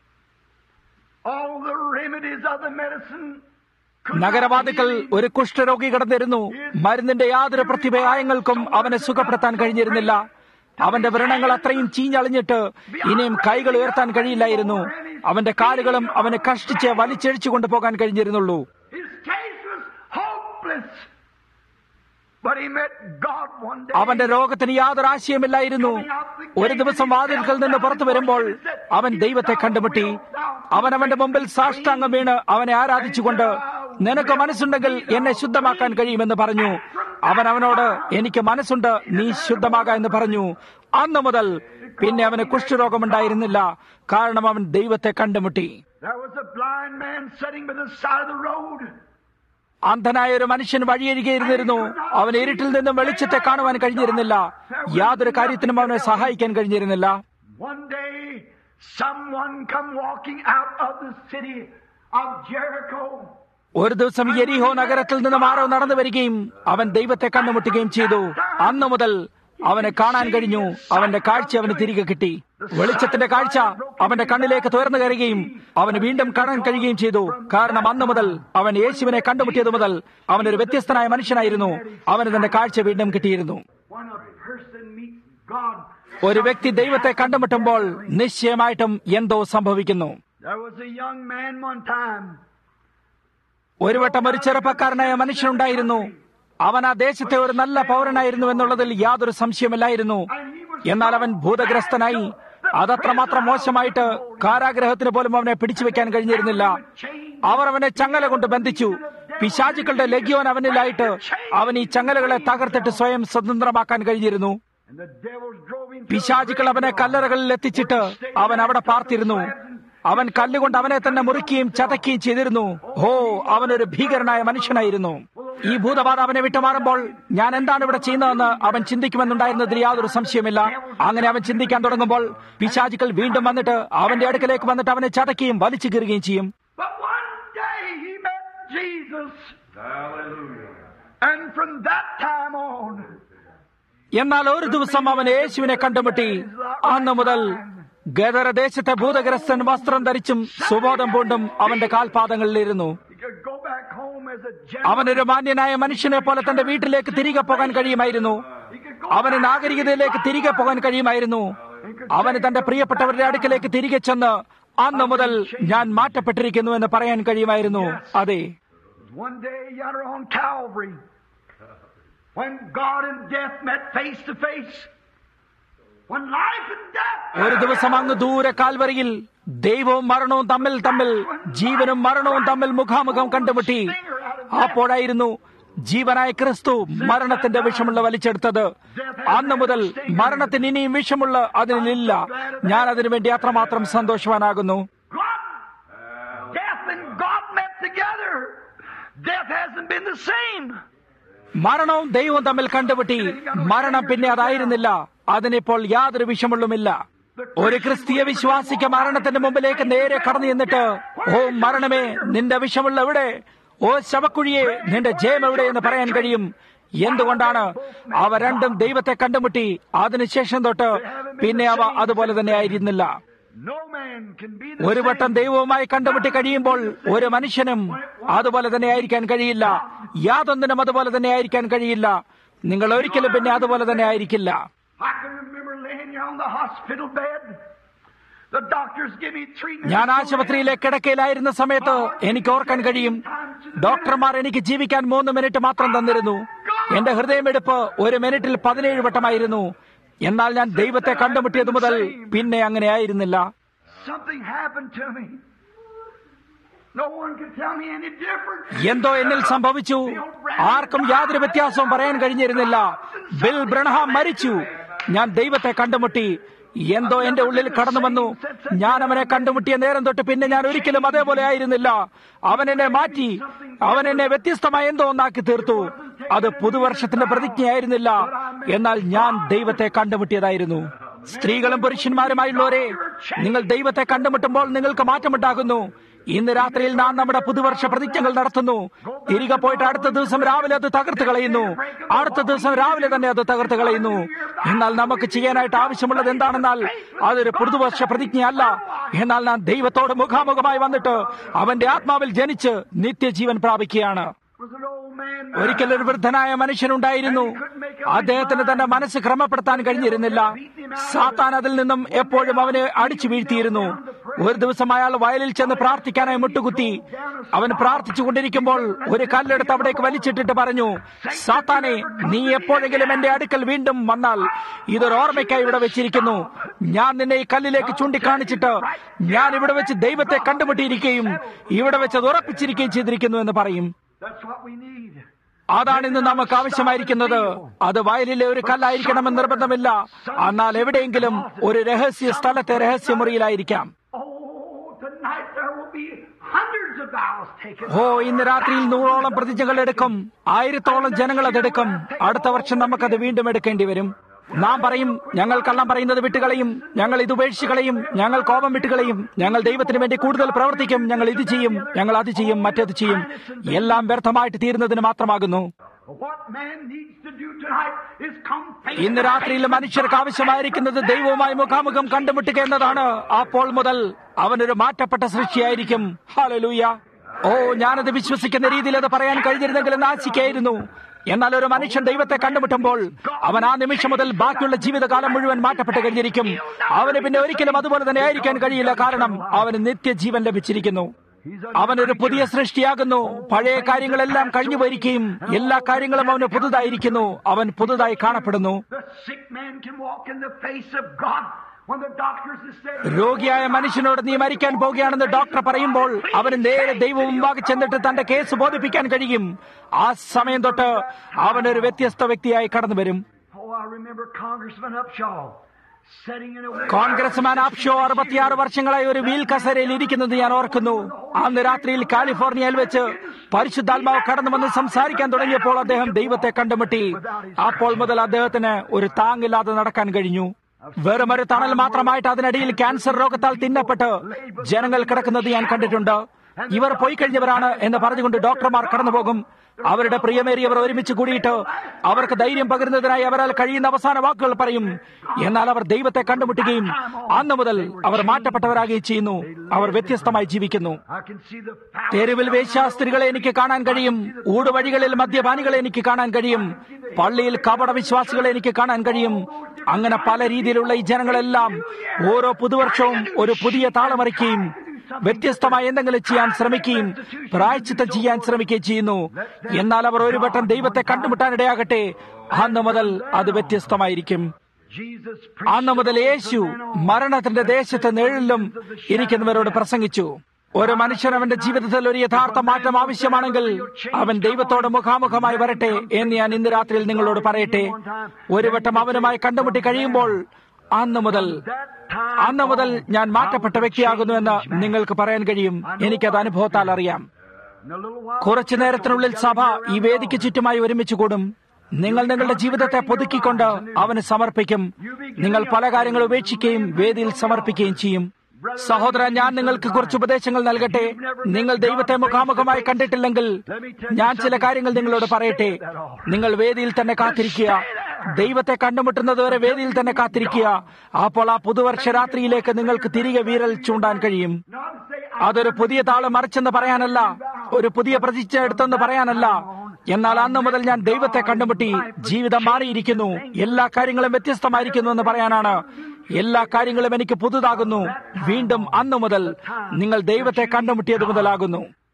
All the remedies of the medicine could not നഗരവാതിക്കൽ heal him. ഒരു കുഷ്ഠരോഗി കിടന്നിരുന്നു മരുന്നിന്റെ യാതൊരു പ്രതിഭയായങ്ങൾക്കും അവനെ സുഖപ്പെടുത്താൻ കഴിഞ്ഞിരുന്നില്ല അവന്റെ വ്രണങ്ങൾ അത്രയും ചീഞ്ഞളിഞ്ഞിട്ട് ഇനിയും കൈകൾ ഉയർത്താൻ കഴിയില്ലായിരുന്നു അവന്റെ കാലുകളും അവനെ കഷ്ടിച്ച് വലിച്ചഴിച്ചു കൊണ്ടുപോകാൻ കഴിഞ്ഞിരുന്നുള്ളൂ His case was hopeless. But he met God one day. അവന്റെ രോഗത്തിന് യാതൊരു ആശയമില്ലായിരുന്നു ഒരു ദിവസം വാതിൽക്കൽ നിന്ന് പുറത്തു വരുമ്പോൾ അവൻ ദൈവത്തെ കണ്ടുമുട്ടി അവൻ അവന്റെ മുമ്പിൽ സാഷ്ടാംഗം വീണ് അവനെ ആരാധിച്ചുകൊണ്ട് നിനക്ക് മനസ്സുണ്ടെങ്കിൽ എന്നെ ശുദ്ധമാക്കാൻ കഴിയുമെന്ന് പറഞ്ഞു അവൻ അവനോട് എനിക്ക് മനസ്സുണ്ട് നീ ശുദ്ധമാക എന്ന് പറഞ്ഞു അന്നു മുതൽ പിന്നെ അവന് കുഷ്ഠരോഗമുണ്ടായിരുന്നില്ല കാരണം അവൻ ദൈവത്തെ കണ്ടുമുട്ടി There was a blind man sitting by the side of the road. അന്ധനായ ഒരു മനുഷ്യൻ വഴിയരികെ ഇരുന്നിരുന്നു അവൻ ഇരുട്ടിൽ നിന്നും വെളിച്ചത്തെ കാണുവാൻ കഴിഞ്ഞിരുന്നില്ല യാതൊരു കാര്യത്തിനും അവനെ സഹായിക്കാൻ കഴിഞ്ഞിരുന്നില്ല One day, someone come walking out of the city of Jericho. ഒരു ദിവസം യെരിഹോ നഗരത്തിൽ നിന്നും ആരോ നടന്നു വരികയും അവൻ ദൈവത്തെ കണ്ടുമുട്ടുകയും ചെയ്തു അന്നു മുതൽ അവനെ കാണാൻ കഴിഞ്ഞു അവന്റെ കാഴ്ച അവന് തിരികെ കിട്ടി വെളിച്ചത്തിന്റെ കാഴ്ച അവന്റെ കണ്ണിലേക്ക് തുറന്നു കയറുകയും അവന് വീണ്ടും കാണാൻ കഴിയുകയും ചെയ്തു കാരണം അന്നു മുതൽ അവൻ യേശുവിനെ കണ്ടുമുട്ടിയത് മുതൽ അവനൊരു വ്യത്യസ്തനായ മനുഷ്യനായിരുന്നു അവന് തന്റെ കാഴ്ച വീണ്ടും കിട്ടിയിരുന്നു When a person meets God, ഒരു വ്യക്തി ദൈവത്തെ കണ്ടുമുട്ടുമ്പോൾ നിശ്ചയമായിട്ടും എന്തോ സംഭവിക്കുന്നു there was a young man one time. ഒരു വട്ടം ഒരു ചെറുപ്പക്കാരനായ മനുഷ്യനുണ്ടായിരുന്നു അവൻ ആ ദേശത്തെ ഒരു നല്ല പൗരനായിരുന്നു എന്നുള്ളതിൽ യാതൊരു സംശയമില്ലായിരുന്നു എന്നാൽ അവൻ ഭൂതഗ്രസ്തനായി അതത്രമാത്രം മോശമായിട്ട് കാരാഗ്രഹത്തിന് പോലും അവനെ പിടിച്ചു വെക്കാൻ കഴിഞ്ഞിരുന്നില്ല അവർ അവനെ ചങ്ങല കൊണ്ട് ബന്ധിച്ചു പിശാചുക്കളുടെ ലഗ്യോൻ അവനിലായിട്ട് അവൻ ഈ ചങ്ങലകളെ തകർത്തിട്ട് സ്വയം സ്വതന്ത്രമാക്കാൻ കഴിഞ്ഞിരുന്നു And the devils drove him to a പിശാചുക്കൾ അവനെ കല്ലറകളിൽ എത്തിച്ചിട്ട് അവൻ അവിടെ പാർത്തിരുന്നു അവൻ കല്ലുകൊണ്ട് അവനെ തന്നെ മുറിക്കുകയും ചതക്കുകയും ചെയ്തിരുന്നു ഓ അവനൊരു ഭീകരനായ മനുഷ്യനായിരുന്നു ഈ ഭൂതബാധ അവനെ വിട്ടുമാറുമ്പോൾ ഞാൻ എന്താണ് ഇവിടെ ചെയ്യുന്നതെന്ന് അവൻ ചിന്തിക്കുമെന്നുണ്ടായിരുന്നതിൽ യാതൊരു സംശയമില്ല അങ്ങനെ അവൻ ചിന്തിക്കാൻ തുടങ്ങുമ്പോൾ പിശാചുക്കൾ വീണ്ടും വന്നിട്ട് അവന്റെ അടുക്കലേക്ക് വന്നിട്ട് അവനെ ചതക്കുകയും വലിച്ചു കീറുകയും ചെയ്യും But one day he met Jesus. Hallelujah. And from that time on, എന്നാൽ ഒരു ദിവസം അവൻ യേശുവിനെ കണ്ടുമുട്ടി അന്നു മുതൽ ഗദരദേശത്തെ ഭൂതഗ്രസ്തൻ വസ്ത്രം ധരിച്ചും സുബോധം പൂണ്ടും അവന്റെ കാൽപാദങ്ങളിലിരുന്നു he could go back home as a അവനൊരു gentleman. മാന്യനായ മനുഷ്യനെ പോലെ തന്റെ വീട്ടിലേക്ക് തിരികെ പോകാൻ കഴിയുമായിരുന്നു He could go അവന് back നാഗരികതയിലേക്ക് തിരികെ പോകാൻ കഴിയുമായിരുന്നു അവന് തന്റെ പ്രിയപ്പെട്ടവരുടെ അടുക്കലേക്ക് തിരികെ ചെന്ന് അന്ന് മുതൽ ഞാൻ മാറ്റപ്പെട്ടിരിക്കുന്നു എന്ന് പറയാൻ കഴിയുമായിരുന്നു അതെ One day yonder on Calvary, when God and death met face to face, when life and death. ഒരു ദിവസം അങ്ങ് ദൂരെ കാൽവരിയിൽ ദൈവവും മരണവും തമ്മിൽ തമ്മിൽ ജീവനും മരണവും തമ്മിൽ മുഖാമുഖം കണ്ടുമുട്ടി അപ്പോഴായിരുന്നു ജീവനായ ക്രിസ്തു മരണത്തിന്റെ വിഷമുള്ള വലിച്ചെടുത്തത് അന്ന് മുതൽ മരണത്തിന് ഇനിയും വിഷമുള്ള അതിനില്ല ഞാൻ അതിനു വേണ്ടി അത്രമാത്രം സന്തോഷവാനാകുന്നു God, death and God met together. Death hasn't been the same. മരണവും ദൈവവും തമ്മിൽ കണ്ടുമുട്ടി മരണം പിന്നെ അതായിരുന്നില്ല അതിനിപ്പോൾ യാതൊരു വിഷമുള്ളുമില്ല ഒരു ക്രിസ്തീയ വിശ്വാസിക്ക് മരണത്തിന്റെ മുമ്പിലേക്ക് നേരെ കടന്നു ചെന്നിട്ട് ഓ മരണമേ നിന്റെ വിഷമുള്ള എവിടെ ഓ ശവക്കുഴിയെ നിന്റെ ജയം എവിടെ എന്ന് പറയാൻ കഴിയും എന്തുകൊണ്ടാണ് അവ രണ്ടും ദൈവത്തെ കണ്ടുമുട്ടി അതിനുശേഷം തൊട്ട് പിന്നെ അവ അതുപോലെ തന്നെ ആയിരുന്നില്ല No man can be the ഒരു വട്ടം same. ദൈവവുമായി കണ്ടുമുട്ടി കഴിയുമ്പോൾ ഒരു മനുഷ്യനും അതുപോലെ തന്നെ ആയിരിക്കാൻ കഴിയില്ല യാതൊന്നിനും അതുപോലെ തന്നെ ആയിരിക്കാൻ കഴിയില്ല നിങ്ങൾ ഒരിക്കലും പിന്നെ അതുപോലെ തന്നെ ആയിരിക്കില്ല I can remember laying here on the hospital bed. The doctors give me treatment. ഞാൻ ആശുപത്രിയിലെ കിടക്കയിലായിരുന്ന സമയത്ത് എനിക്ക് ഓർക്കാൻ കഴിയും ഡോക്ടർമാർ എനിക്ക് ജീവിക്കാൻ മൂന്ന് മിനിറ്റ് മാത്രം തന്നിരുന്നു എന്റെ ഹൃദയമെടുപ്പ് ഒരു മിനിറ്റിൽ പതിനേഴ് വട്ടമായിരുന്നു എന്നാൽ ഞാൻ ദൈവത്തെ കണ്ടുമുട്ടിയത് മുതൽ പിന്നെ അങ്ങനെ ആയിരുന്നില്ല Something happened to me. No one could tell me any difference. എന്തോ എന്നിൽ സംഭവിച്ചു ആർക്കും യാതൊരു വ്യത്യാസവും പറയാൻ കഴിഞ്ഞിരുന്നില്ല ബിൽ ബ്രണഹാം മരിച്ചു ഞാൻ ദൈവത്തെ കണ്ടുമുട്ടി എന്തോ എന്റെ ഉള്ളിൽ കടന്നു വന്നു ഞാൻ അവനെ കണ്ടുമുട്ടിയ നേരം തൊട്ട് പിന്നെ ഞാൻ ഒരിക്കലും അതേപോലെ ആയിരുന്നില്ല അവൻ എന്നെ മാറ്റി അവൻ എന്നെ വ്യത്യസ്തമായ എന്തോ ഒന്നാക്കി തീർത്തു അത് പുതുവർഷത്തിന്റെ പ്രതിജ്ഞയായിരുന്നില്ല എന്നാൽ ഞാൻ ദൈവത്തെ കണ്ടുമുട്ടിയതായിരുന്നു സ്ത്രീകളും പുരുഷന്മാരുമായുള്ളവരെ നിങ്ങൾ ദൈവത്തെ കണ്ടുമുട്ടുമ്പോൾ നിങ്ങൾക്ക് മാറ്റമുണ്ടാകുന്നു ഇന്ന് രാത്രിയിൽ നാം നമ്മുടെ പുതുവർഷ പ്രതിജ്ഞകൾ നടത്തുന്നു തിരികെ പോയിട്ട് അടുത്ത ദിവസം രാവിലെ അത് തകർത്ത് കളയുന്നു അടുത്ത ദിവസം രാവിലെ തന്നെ അത് തകർത്ത് കളയുന്നു എന്നാൽ നമുക്ക് ചെയ്യാനായിട്ട് ആവശ്യമുള്ളത് എന്താണെന്നാൽ അതൊരു പുതുവർഷ പ്രതിജ്ഞയല്ല എന്നാൽ നാം ദൈവത്തോട് മുഖാമുഖമായി വന്നിട്ട് അവന്റെ ആത്മാവിൽ ജനിച്ച് നിത്യജീവൻ പ്രാപിക്കുകയാണ് Was an old man. ഒരിക്കൽ ഒരു വൃദ്ധനായ മനുഷ്യനുണ്ടായിരുന്നു അദ്ദേഹത്തിന് തന്റെ മനസ്സ് ക്രമപ്പെടുത്താൻ കഴിഞ്ഞിരുന്നില്ല സാത്താൻ അതിൽ നിന്നും എപ്പോഴും അവനെ അടിച്ചു വീഴ്ത്തിയിരുന്നു ഒരു ദിവസം അയാൾ വയലിൽ ചെന്ന് പ്രാർത്ഥിക്കാനായി മുട്ടുകുത്തി അവൻ പ്രാർത്ഥിച്ചു കൊണ്ടിരിക്കുമ്പോൾ ഒരു കല്ലെടുത്ത് അവിടേക്ക് വലിച്ചിട്ടിട്ട് പറഞ്ഞു സാത്താനെ നീ എപ്പോഴെങ്കിലും എന്റെ അടുക്കൽ വീണ്ടും വന്നാൽ ഇതൊരു ഓർമ്മയ്ക്കായി ഇവിടെ വെച്ചിരിക്കുന്നു ഞാൻ നിന്നെ ഈ കല്ലിലേക്ക് ചൂണ്ടിക്കാണിച്ചിട്ട് ഞാൻ ഇവിടെ വെച്ച് ദൈവത്തെ കണ്ടുമുട്ടിയിരിക്കുകയും ഇവിടെ വെച്ച് അത് ഉറപ്പിച്ചിരിക്കുകയും ചെയ്തിരിക്കുന്നു എന്ന് പറയും That's what we need. അതാണ് ഇന്ന് നമുക്ക് ആവശ്യമായിരിക്കുന്നത് അത് വയലിലെ ഒരു കല്ലായിരിക്കണമെന്ന് നിർബന്ധമില്ല എന്നാൽ എവിടെയെങ്കിലും ഒരു രഹസ്യ സ്ഥലത്തെ രഹസ്യമുറിയിലായിരിക്കാം Oh, tonight there will be hundreds of vows taken. ഓ ഇന്ന് രാത്രിയിൽ നൂറോളം പ്രതിജ്ഞകൾ എടുക്കും ആയിരത്തോളം ജനങ്ങൾ അതെടുക്കും അടുത്ത വർഷം നമുക്കത് വീണ്ടും എടുക്കേണ്ടി വരും നാം പറയും ഞങ്ങൾ കള്ളം പറയുന്നത് വിട്ടുകളയും ഞങ്ങൾ ഇത് ഉപേക്ഷിച്ച് കളയും ഞങ്ങൾ കോപം വിട്ടുകളയും ഞങ്ങൾ ദൈവത്തിന് വേണ്ടി കൂടുതൽ പ്രവർത്തിക്കും ഞങ്ങൾ ഇത് ചെയ്യും ഞങ്ങൾ അത് ചെയ്യും മറ്റേത് ചെയ്യും എല്ലാം വ്യർത്ഥമായിട്ട് തീരുന്നതിന് മാത്രമാകുന്നു What man needs to do tonight is come face ഇന്ന് രാത്രിയിൽ മനുഷ്യർക്ക് ആവശ്യമായിരിക്കുന്നത് ദൈവവുമായി മുഖാമുഖം കണ്ടുമുട്ടുക എന്നതാണ് അപ്പോൾ മുതൽ അവനൊരു മാറ്റപ്പെട്ട സൃഷ്ടിയായിരിക്കും ഹാലലൂയ ഓ ഞാനത് വിശ്വസിക്കുന്ന രീതിയിൽ അത് പറയാൻ കഴിഞ്ഞിരുന്നെങ്കിൽ എന്ന് ആശിക്കായിരുന്നു എന്നാൽ ഒരു മനുഷ്യൻ ദൈവത്തെ കണ്ടുമുട്ടുമ്പോൾ അവൻ ആ നിമിഷം മുതൽ ബാക്കിയുള്ള ജീവിതകാലം മുഴുവൻ മാറ്റപ്പെട്ട് കഴിഞ്ഞിരിക്കും അവന് പിന്നെ ഒരിക്കലും അതുപോലെ തന്നെ ആയിരിക്കാൻ കഴിയില്ല കാരണം അവന് നിത്യജീവൻ ലഭിച്ചിരിക്കുന്നു അവനൊരു പുതിയ സൃഷ്ടിയാകുന്നു പഴയ കാര്യങ്ങളെല്ലാം കഴിഞ്ഞു പോയിരിക്കുകയും എല്ലാ കാര്യങ്ങളും അവന് പുതുതായിരിക്കുന്നു അവൻ പുതുതായി കാണപ്പെടുന്നു The sick man can walk in the face of God when the doctors have said രോഗിയായ മനുഷ്യനോട് നീ മരിക്കാൻ പോകുകയാണെന്ന് ഡോക്ടർ പറയുമ്പോൾ അവന് നേരെ ദൈവം മുമ്പാകെ ചെന്നിട്ട് തന്റെ കേസ് ബോധിപ്പിക്കാൻ കഴിയും ആ സമയം തൊട്ട് അവനൊരു വ്യത്യസ്ത വ്യക്തിയായി കടന്നു വരും Oh, I remember Congressman Upshaw sitting in a congressman Upshaw അറുപത്തിയാറ് വർഷങ്ങളായി ഒരു വീൽ കസേരയിൽ ഇരിക്കുന്നത് ഞാൻ ഓർക്കുന്നു അന്ന് രാത്രിയിൽ കാലിഫോർണിയയിൽ വെച്ച് പരിശുദ്ധാത്മാവ് കടന്നു വന്ന് സംസാരിക്കാൻ തുടങ്ങിയപ്പോൾ അദ്ദേഹം ദൈവത്തെ കണ്ടുമുട്ടി അപ്പോൾ മുതൽ അദ്ദേഹത്തിന് ഒരു താങ്ങില്ലാതെ നടക്കാൻ കഴിഞ്ഞു വെറും ഒരു തണൽ മാത്രമായിട്ട് അതിനിടയിൽ ക്യാൻസർ രോഗത്താൽ തിന്നപ്പെട്ട് ജനങ്ങൾ കിടക്കുന്നത് ഞാൻ കണ്ടിട്ടുണ്ട് ഇവർ പോയി കഴിഞ്ഞവരാണ് എന്ന് പറഞ്ഞുകൊണ്ട് ഡോക്ടർമാർ കടന്നുപോകും അവരുടെ പ്രിയമേറിയവർ ഒരുമിച്ച് കൂടിയിട്ട് അവർക്ക് ധൈര്യം പകരുന്നതിനായി അവരാൽ കഴിയുന്ന അവസാന വാക്കുകൾ പറയും എന്നാൽ അവർ ദൈവത്തെ കണ്ടുമുട്ടുകയും അന്ന് മുതൽ അവർ മാറ്റപ്പെട്ടവരാകുകയും ചെയ്യുന്നു അവർ വ്യത്യസ്തമായി ജീവിക്കുന്നു I can see the power. തെരുവിൽ വേശ്യാസ്ത്രീകളെ എനിക്ക് കാണാൻ കഴിയും ഊടുവഴികളിൽ മദ്യപാനികളെ എനിക്ക് കാണാൻ കഴിയും പള്ളിയിൽ കപട വിശ്വാസികളെ എനിക്ക് കാണാൻ കഴിയും അങ്ങനെ പല രീതിയിലുള്ള ഈ ജനങ്ങളെല്ലാം ഓരോ പുതുവർഷവും ഒരു പുതിയ താളമറിക്കുകയും വ്യത്യസ്തമായ എന്തെങ്കിലും ചെയ്യാൻ ശ്രമിക്കുകയും പ്രായച്ചിത്തം ചെയ്യാൻ ശ്രമിക്കുകയും ചെയ്യുന്നു എന്നാൽ അവർ ഒരു വട്ടം ദൈവത്തെ കണ്ടുമുട്ടാനിടയാകട്ടെ അന്ന് മുതൽ അത് വ്യത്യസ്തമായിരിക്കും Jesus അന്ന് മുതൽ യേശു മരണത്തിന്റെ ദേശത്ത് നിഴലിലും ഇരിക്കുന്നവരോട് പ്രസംഗിച്ചു ഒരു മനുഷ്യൻ അവന്റെ ജീവിതത്തിൽ ഒരു യഥാർത്ഥ മാറ്റം ആവശ്യമാണെങ്കിൽ അവൻ ദൈവത്തോട് മുഖാമുഖമായി വരട്ടെ എന്ന് ഞാൻ ഇന്ന് രാത്രിയിൽ നിങ്ങളോട് പറയട്ടെ ഒരു വട്ടം അവനുമായി കണ്ടുമുട്ടി കഴിയുമ്പോൾ അന്ന് മുതൽ അന്ന് മുതൽ ഞാൻ മാറ്റപ്പെട്ട വ്യക്തിയാകുന്നു എന്ന് നിങ്ങൾക്ക് പറയാൻ കഴിയും എനിക്കത് അനുഭവത്താൽ അറിയാം in a little while. കുറച്ചു നേരത്തിനുള്ളിൽ സഭ ഈ വേദിക്ക് ചുറ്റുമായി ഒരുമിച്ച് കൂടും നിങ്ങൾ നിങ്ങളുടെ ജീവിതത്തെ പുതുക്കിക്കൊണ്ട് അവന് സമർപ്പിക്കും നിങ്ങൾ പല കാര്യങ്ങൾ ഉപേക്ഷിക്കുകയും വേദിയിൽ സമർപ്പിക്കുകയും ചെയ്യും സഹോദരൻ ഞാൻ നിങ്ങൾക്ക് കുറച്ച് ഉപദേശങ്ങൾ നൽകട്ടെ നിങ്ങൾ ദൈവത്തെ മുഖാമുഖമായി കണ്ടിട്ടില്ലെങ്കിൽ ഞാൻ ചില കാര്യങ്ങൾ നിങ്ങളോട് പറയട്ടെ നിങ്ങൾ വേദിയിൽ തന്നെ കാത്തിരിക്കുക ദൈവത്തെ കണ്ടുമുട്ടുന്നതുവരെ വേദിയിൽ തന്നെ കാത്തിരിക്കുക അപ്പോൾ ആ പുതുവർഷ രാത്രിയിലേക്ക് നിങ്ങൾക്ക് തിരികെ വീരൽ ചൂണ്ടാൻ കഴിയും Not to say അതൊരു പുതിയ താള് മറിച്ചെന്ന് പറയാനല്ല ഒരു പുതിയ പ്രതിജ്ഞ എടുത്തെന്ന് പറയാനല്ല എന്നാൽ അന്ന് മുതൽ ഞാൻ ദൈവത്തെ കണ്ടുമുട്ടി ജീവിതം മാറിയിരിക്കുന്നു എല്ലാ കാര്യങ്ങളും വ്യത്യസ്തമായിരിക്കുന്നു എന്ന് പറയാനാണ് എല്ലാ കാര്യങ്ങളും എനിക്ക് പുതുതാകുന്നു വീണ്ടും അന്ന് മുതൽ നിങ്ങൾ ദൈവത്തെ കണ്ടുമുട്ടിയത് മുതലാകുന്നു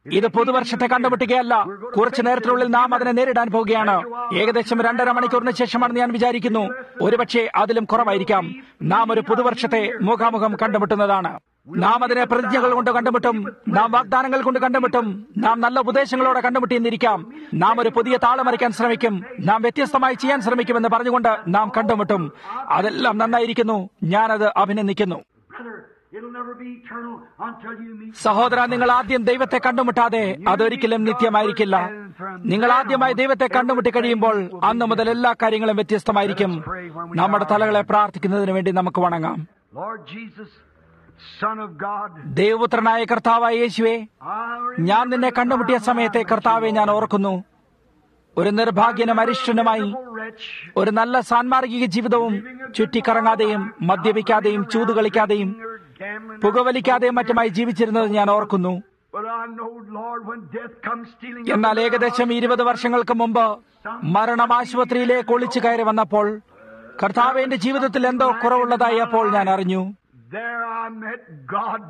ഇത് പുതുവർഷത്തെ കണ്ടുമുട്ടുകയല്ല കുറച്ചു നേരത്തിനുള്ളിൽ നാം അതിനെ നേരിടാൻ പോവുകയാണ് ഏകദേശം രണ്ടര മണിക്കൂറിന് ശേഷമാണെന്ന് ഞാൻ വിചാരിക്കുന്നു ഒരുപക്ഷെ അതിലും കുറവായിരിക്കാം നാം ഒരു പുതുവർഷത്തെ മുഖാമുഖം കണ്ടുമുട്ടുന്നതാണ് നാം അതിനെ പ്രതിജ്ഞകൾ കൊണ്ട് കണ്ടുമുട്ടും നാം വാഗ്ദാനങ്ങൾ കൊണ്ട് കണ്ടുമുട്ടും നാം നല്ല ഉപദേശങ്ങളോടെ കണ്ടുമുട്ടിയെന്നിരിക്കാം നാം ഒരു പുതിയ താളമറിക്കാൻ ശ്രമിക്കും നാം വ്യത്യസ്തമായി ചെയ്യാൻ ശ്രമിക്കുമെന്ന് പറഞ്ഞുകൊണ്ട് നാം കണ്ടുമുട്ടും അതെല്ലാം നന്നായിരിക്കുന്നു ഞാനത് അഭിനന്ദിക്കുന്നു Brother, it'll never be eternal until you meet സഹോദര നിങ്ങൾ ആദ്യം ദൈവത്തെ കണ്ടുമുട്ടാതെ അതൊരിക്കലും നിത്യമായിരിക്കില്ല നിങ്ങൾ ആദ്യമായി ദൈവത്തെ കണ്ടുമുട്ടി കഴിയുമ്പോൾ അന്ന് മുതൽ എല്ലാ കാര്യങ്ങളും വ്യത്യസ്തമായിരിക്കും നമ്മുടെ തലകളെ പ്രാർത്ഥിക്കുന്നതിന് വേണ്ടി നമുക്ക് വണങ്ങാം Lord Jesus, Son of God, ദൈവപുത്രനായ കർത്താവായ യേശുവേ I ഞാൻ നിന്നെ കണ്ടുമുട്ടിയ സമയത്തെ കർത്താവെ ഞാൻ ഓർക്കുന്നു ഒരു നിർഭാഗ്യനും അരിഷ്ടനുമായി wretch, ഒരു നല്ല സാൻമാർഗിക ജീവിതവും ചുറ്റിക്കറങ്ങാതെയും മദ്യപിക്കാതെയും ചൂതുകളിക്കാതെയും or gambling. പുകവലിക്കാതെയും മറ്റുമായി ജീവിച്ചിരുന്നത് ഞാൻ ഓർക്കുന്നു But I know, Lord, when death comes stealing up എന്നാൽ in the ഏകദേശം ഇരുപത് വർഷങ്ങൾക്ക് മുമ്പ് മരണം ആശുപത്രിയിലേക്ക് ഒളിച്ചു കയറി വന്നപ്പോൾ കർത്താവ് എന്റെ ജീവിതത്തിൽ എന്തോ കുറവുള്ളതായി അപ്പോൾ ഞാൻ അറിഞ്ഞു There I met God.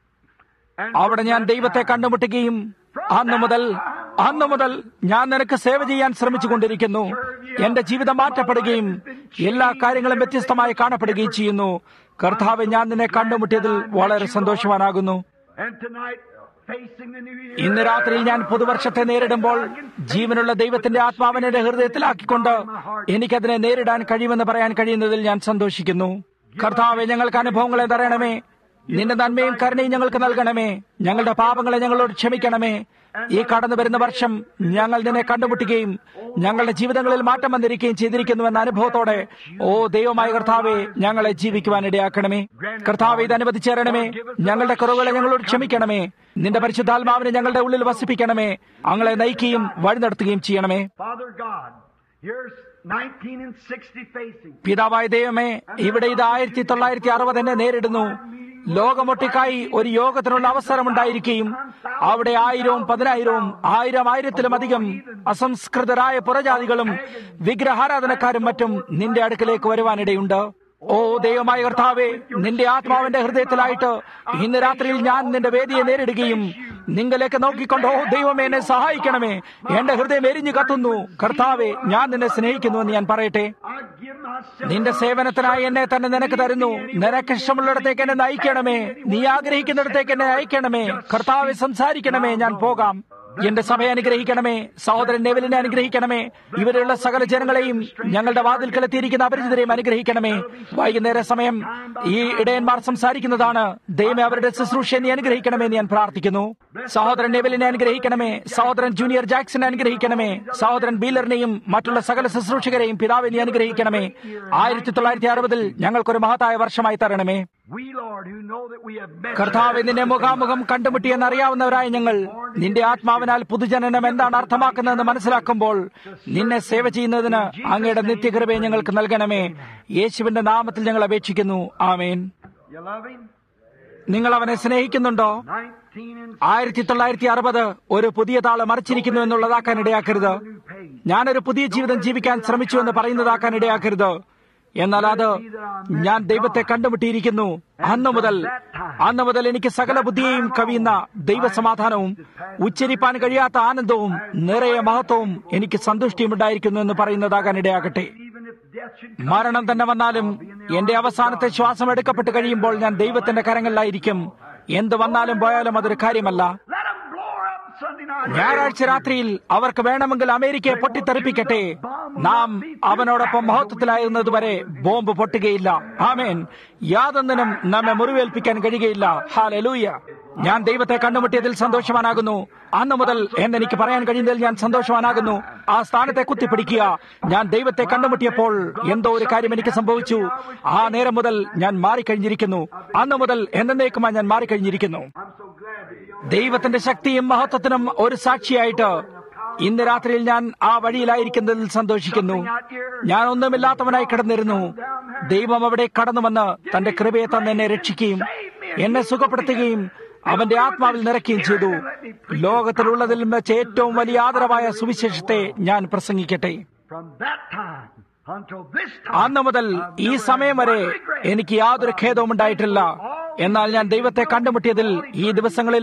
And അവിടെ ഞാൻ ദൈവത്തെ കണ്ടുമുട്ടുകയും അന്നു മുതൽ അന്നു മുതൽ ഞാൻ നിനക്ക് സേവ ചെയ്യാൻ ശ്രമിച്ചു കൊണ്ടിരിക്കുന്നു എന്റെ ജീവിതം മാറ്റപ്പെടുകയും എല്ലാ കാര്യങ്ങളും വ്യത്യസ്തമായി കാണപ്പെടുകയും ചെയ്യുന്നു കർത്താവ് ഞാൻ നിന്നെ കണ്ടുമുട്ടിയതിൽ വളരെ സന്തോഷവാനാകുന്നു And tonight, facing the new year, ഇന്ന് രാത്രിയിൽ ഞാൻ പുതുവർഷത്തെ നേരിടുമ്പോൾ ജീവനുള്ള ദൈവത്തിന്റെ ആത്മാവിനെ എന്റെ ഹൃദയത്തിലാക്കിക്കൊണ്ട് എനിക്കതിനെ നേരിടാൻ കഴിയുമെന്ന് പറയാൻ കഴിയുന്നതിൽ ഞാൻ സന്തോഷിക്കുന്നു കർത്താവെ ഞങ്ങൾക്ക് അനുഭവങ്ങളെ തരണമേ നിന്റെ നന്മയും കരുണയും ഞങ്ങൾക്ക് നൽകണമേ ഞങ്ങളുടെ പാപങ്ങളെ ഞങ്ങളോട് ക്ഷമിക്കണമേ ഈ കടന്നു വരുന്ന വർഷം ഞങ്ങൾ നിന്നെ കണ്ടുമുട്ടുകയും ഞങ്ങളുടെ ജീവിതങ്ങളിൽ മാറ്റം വന്നിരിക്കുകയും ചെയ്തിരിക്കുന്നുവെന്ന അനുഭവത്തോടെ ഓ ദൈവമായ കർത്താവെ ഞങ്ങളെ ജീവിക്കുവാൻ ഇടയാക്കണമേ കർത്താവെ ഇത് അനുവദിച്ചേരണമേ ഞങ്ങളുടെ കുറവുകളെ ഞങ്ങളോട് ക്ഷമിക്കണമേ നിന്റെ പരിശുദ്ധാത്മാവിനെ ഞങ്ങളുടെ ഉള്ളിൽ വസിപ്പിക്കണമേ അങ്ങളെ നയിക്കുകയും വഴി നടത്തുകയും ചെയ്യണമേ Father God, here's 19 and 60 facing. പിതാവായ ദൈവമേ ഇവിടെ ഇത് ആയിരത്തി തൊള്ളായിരത്തി അറുപത് എന്നെ നേരിടുന്നു ലോകമൊട്ടിക്കായി ഒരു യോഗത്തിനുള്ള അവസരമുണ്ടായിരിക്കുകയും അവിടെ ആയിരവും പതിനായിരവും ആയിരം ആയിരത്തിലുമധികം അസംസ്കൃതരായ പുറജാതികളും വിഗ്രഹാരാധനക്കാരും മറ്റും നിന്റെ അടുക്കലേക്ക് വരുവാനിടയുണ്ട് ഓ ദൈവമായ കർത്താവേ നിന്റെ ആത്മാവിന്റെ ഹൃദയത്തിലായിട്ട് ഇന്ന് രാത്രിയിൽ ഞാൻ നിന്റെ വേദിയെ നേരിടുകയും നിങ്ങളിലേക്ക് നോക്കിക്കൊണ്ട് ഓ ദൈവമേ എന്നെ സഹായിക്കണമേ എന്റെ ഹൃദയം എരിഞ്ഞു കത്തുന്നു കർത്താവെ ഞാൻ നിന്നെ സ്നേഹിക്കുന്നുവെന്ന് ഞാൻ പറയട്ടെ I give myself നിന്റെ സേവനത്തിനായി എന്നെ തന്നെ നിനക്ക് തരുന്നു നിനക്ക് ഇഷ്ടമുള്ളിടത്തേക്ക് എന്നെ നയിക്കണമേ നീ ആഗ്രഹിക്കുന്നിടത്തേക്ക് എന്നെ അയക്കണമേ കർത്താവെ സംസാരിക്കണമേ ഞാൻ പോകാം എന്റെ സഭയെ അനുഗ്രഹിക്കണമേ സഹോദരൻ നെവലിനെ അനുഗ്രഹിക്കണമേ ഇവരുള്ള സകല ജനങ്ങളെയും ഞങ്ങളുടെ വാതിൽക്കലെത്തിയിരിക്കുന്ന അപരിചിതരെയും അനുഗ്രഹിക്കണമേ വൈകുന്നേര സമയം ഈ ഇടയന്മാർ സംസാരിക്കുന്നതാണ് ദൈവമേ അവരുടെ ശുശ്രൂഷയെ നീ അനുഗ്രഹിക്കണമേ എന്ന് ഞാൻ പ്രാർത്ഥിക്കുന്നു സഹോദരൻ നെവലിനെ അനുഗ്രഹിക്കണമേ സഹോദരൻ ജൂനിയർ ജാക്സനെ അനുഗ്രഹിക്കണമേ സഹോദരൻ ബീലറിനെയും മറ്റുള്ള സകല ശുശ്രൂഷകരെയും പിതാവെ നീ അനുഗ്രഹിക്കണമേ ആയിരത്തി തൊള്ളായിരത്തി അറുപതിൽ ഞങ്ങൾക്കൊരു മഹത്തായ വർഷമായി തരണമേ we, Lord, who know that we have met കർത്താവ് നിന്നെ മുഖാമുഖം കണ്ടുമുട്ടിയെന്നറിയാവുന്നവരായ ഞങ്ങൾ നിന്റെ ആത്മാവിനാൽ പുതുജനനം എന്താണ് അർത്ഥമാക്കുന്നതെന്ന് മനസ്സിലാക്കുമ്പോൾ നിന്നെ സേവ ചെയ്യുന്നതിന് അങ്ങയുടെ നിത്യകൃപയെ ഞങ്ങൾക്ക് നൽകണമേ യേശുവിന്റെ നാമത്തിൽ ഞങ്ങൾ അപേക്ഷിക്കുന്നു ആമേൻ You love him? നിങ്ങൾ അവനെ സ്നേഹിക്കുന്നുണ്ടോ 19 and ആയിരത്തി തൊള്ളായിരത്തി അറുപത് ഒരു പുതിയ താള് മറിച്ചിരിക്കുന്നു എന്നുള്ളതാക്കാൻ ഇടയാക്കരുത് new page. ഞാനൊരു പുതിയ ജീവിതം ജീവിക്കാൻ ശ്രമിച്ചു എന്ന് പറയുന്നതാക്കാൻ ഇടയാക്കരുത് എന്നാൽ അത് ഞാൻ ദൈവത്തെ കണ്ടുമുട്ടിയിരിക്കുന്നു അന്നു മുതൽ അന്നു മുതൽ എനിക്ക് സകല ബുദ്ധിയെയും കവിയുന്ന ദൈവസമാധാനവും ഉച്ചരിപ്പാൻ കഴിയാത്ത ആനന്ദവും നിറയെ മഹത്വവും എനിക്ക് സന്തുഷ്ടിയും ഉണ്ടായിരിക്കുന്നു എന്ന് പറയുന്നതാകാൻ ഇടയാകട്ടെ Even if death should മരണം തന്നെ വന്നാലും എന്റെ അവസാനത്തെ ശ്വാസം എടുക്കപ്പെട്ട് കഴിയുമ്പോൾ ഞാൻ ദൈവത്തിന്റെ കരങ്ങളിലായിരിക്കും എന്ത് വന്നാലും പോയാലും അതൊരു കാര്യമല്ല let them blow her up Sunday night. ഞായറാഴ്ച രാത്രിയിൽ അവർക്ക് വേണമെങ്കിൽ അമേരിക്കയെ പൊട്ടിത്തെറിപ്പിക്കട്ടെ നാം അവനോടൊപ്പം മഹത്വത്തിലായിരുന്നതുവരെ ബോംബ് പൊട്ടുകയില്ല ആമേൻ യാതൊന്നിനും നമ്മെ മുറിവേൽപ്പിക്കാൻ കഴിയുകയില്ല ഹാലലൂയ ഞാൻ ദൈവത്തെ കണ്ടുമുട്ടിയതിൽ സന്തോഷവാനാകുന്നു അന്ന് മുതൽ എന്നെനിക്ക് പറയാൻ കഴിയുന്നതിൽ ഞാൻ സന്തോഷവാനാകുന്നു ആ സ്ഥാനത്തെ കുത്തിപ്പിടിക്കുക ഞാൻ ദൈവത്തെ കണ്ടുമുട്ടിയപ്പോൾ എന്തോ ഒരു കാര്യം എനിക്ക് സംഭവിച്ചു ആ നേരം മുതൽ ഞാൻ മാറിക്കഴിഞ്ഞിരിക്കുന്നു അന്ന് മുതൽ എന്നേക്കുമായി ഞാൻ മാറിക്കഴിഞ്ഞിരിക്കുന്നു I'm so glad to be on. ദൈവത്തിന്റെ ശക്തിയും മഹത്വത്തിനും ഒരു സാക്ഷിയായിട്ട് ഇന്ന് രാത്രിയിൽ ഞാൻ ആ വഴിയിലായിരിക്കുന്നതിൽ സന്തോഷിക്കുന്നു ഞാൻ ഒന്നുമില്ലാത്തവനായി കിടന്നിരുന്നു ദൈവം അവിടെ കടന്നു വന്ന് തന്റെ കൃപയെ തന്നെ എന്നെ രക്ഷിക്കുകയും എന്നെ സുഖപ്പെടുത്തുകയും അവന്റെ ആത്മാവിൽ നിറയ്ക്കുകയും ചെയ്തു ലോകത്തിലുള്ളതിൽ വെച്ച് ഏറ്റവും വലിയ ആദരവായ സുവിശേഷത്തെ ഞാൻ പ്രസംഗിക്കട്ടെ From that time until this time, അന്ന് മുതൽ ഈ സമയം വരെ എനിക്ക് യാതൊരു ഖേദവും ഉണ്ടായിട്ടില്ല എന്നാൽ ഞാൻ ദൈവത്തെ കണ്ടുമുട്ടിയതിൽ ഈ ദിവസങ്ങളിലും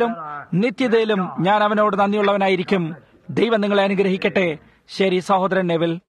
നിത്യതയിലും ഞാൻ അവനോട് നന്ദിയുള്ളവനായിരിക്കും ദൈവം നിങ്ങളെ അനുഗ്രഹിക്കട്ടെ ശരി സഹോദരൻ നെവിൽ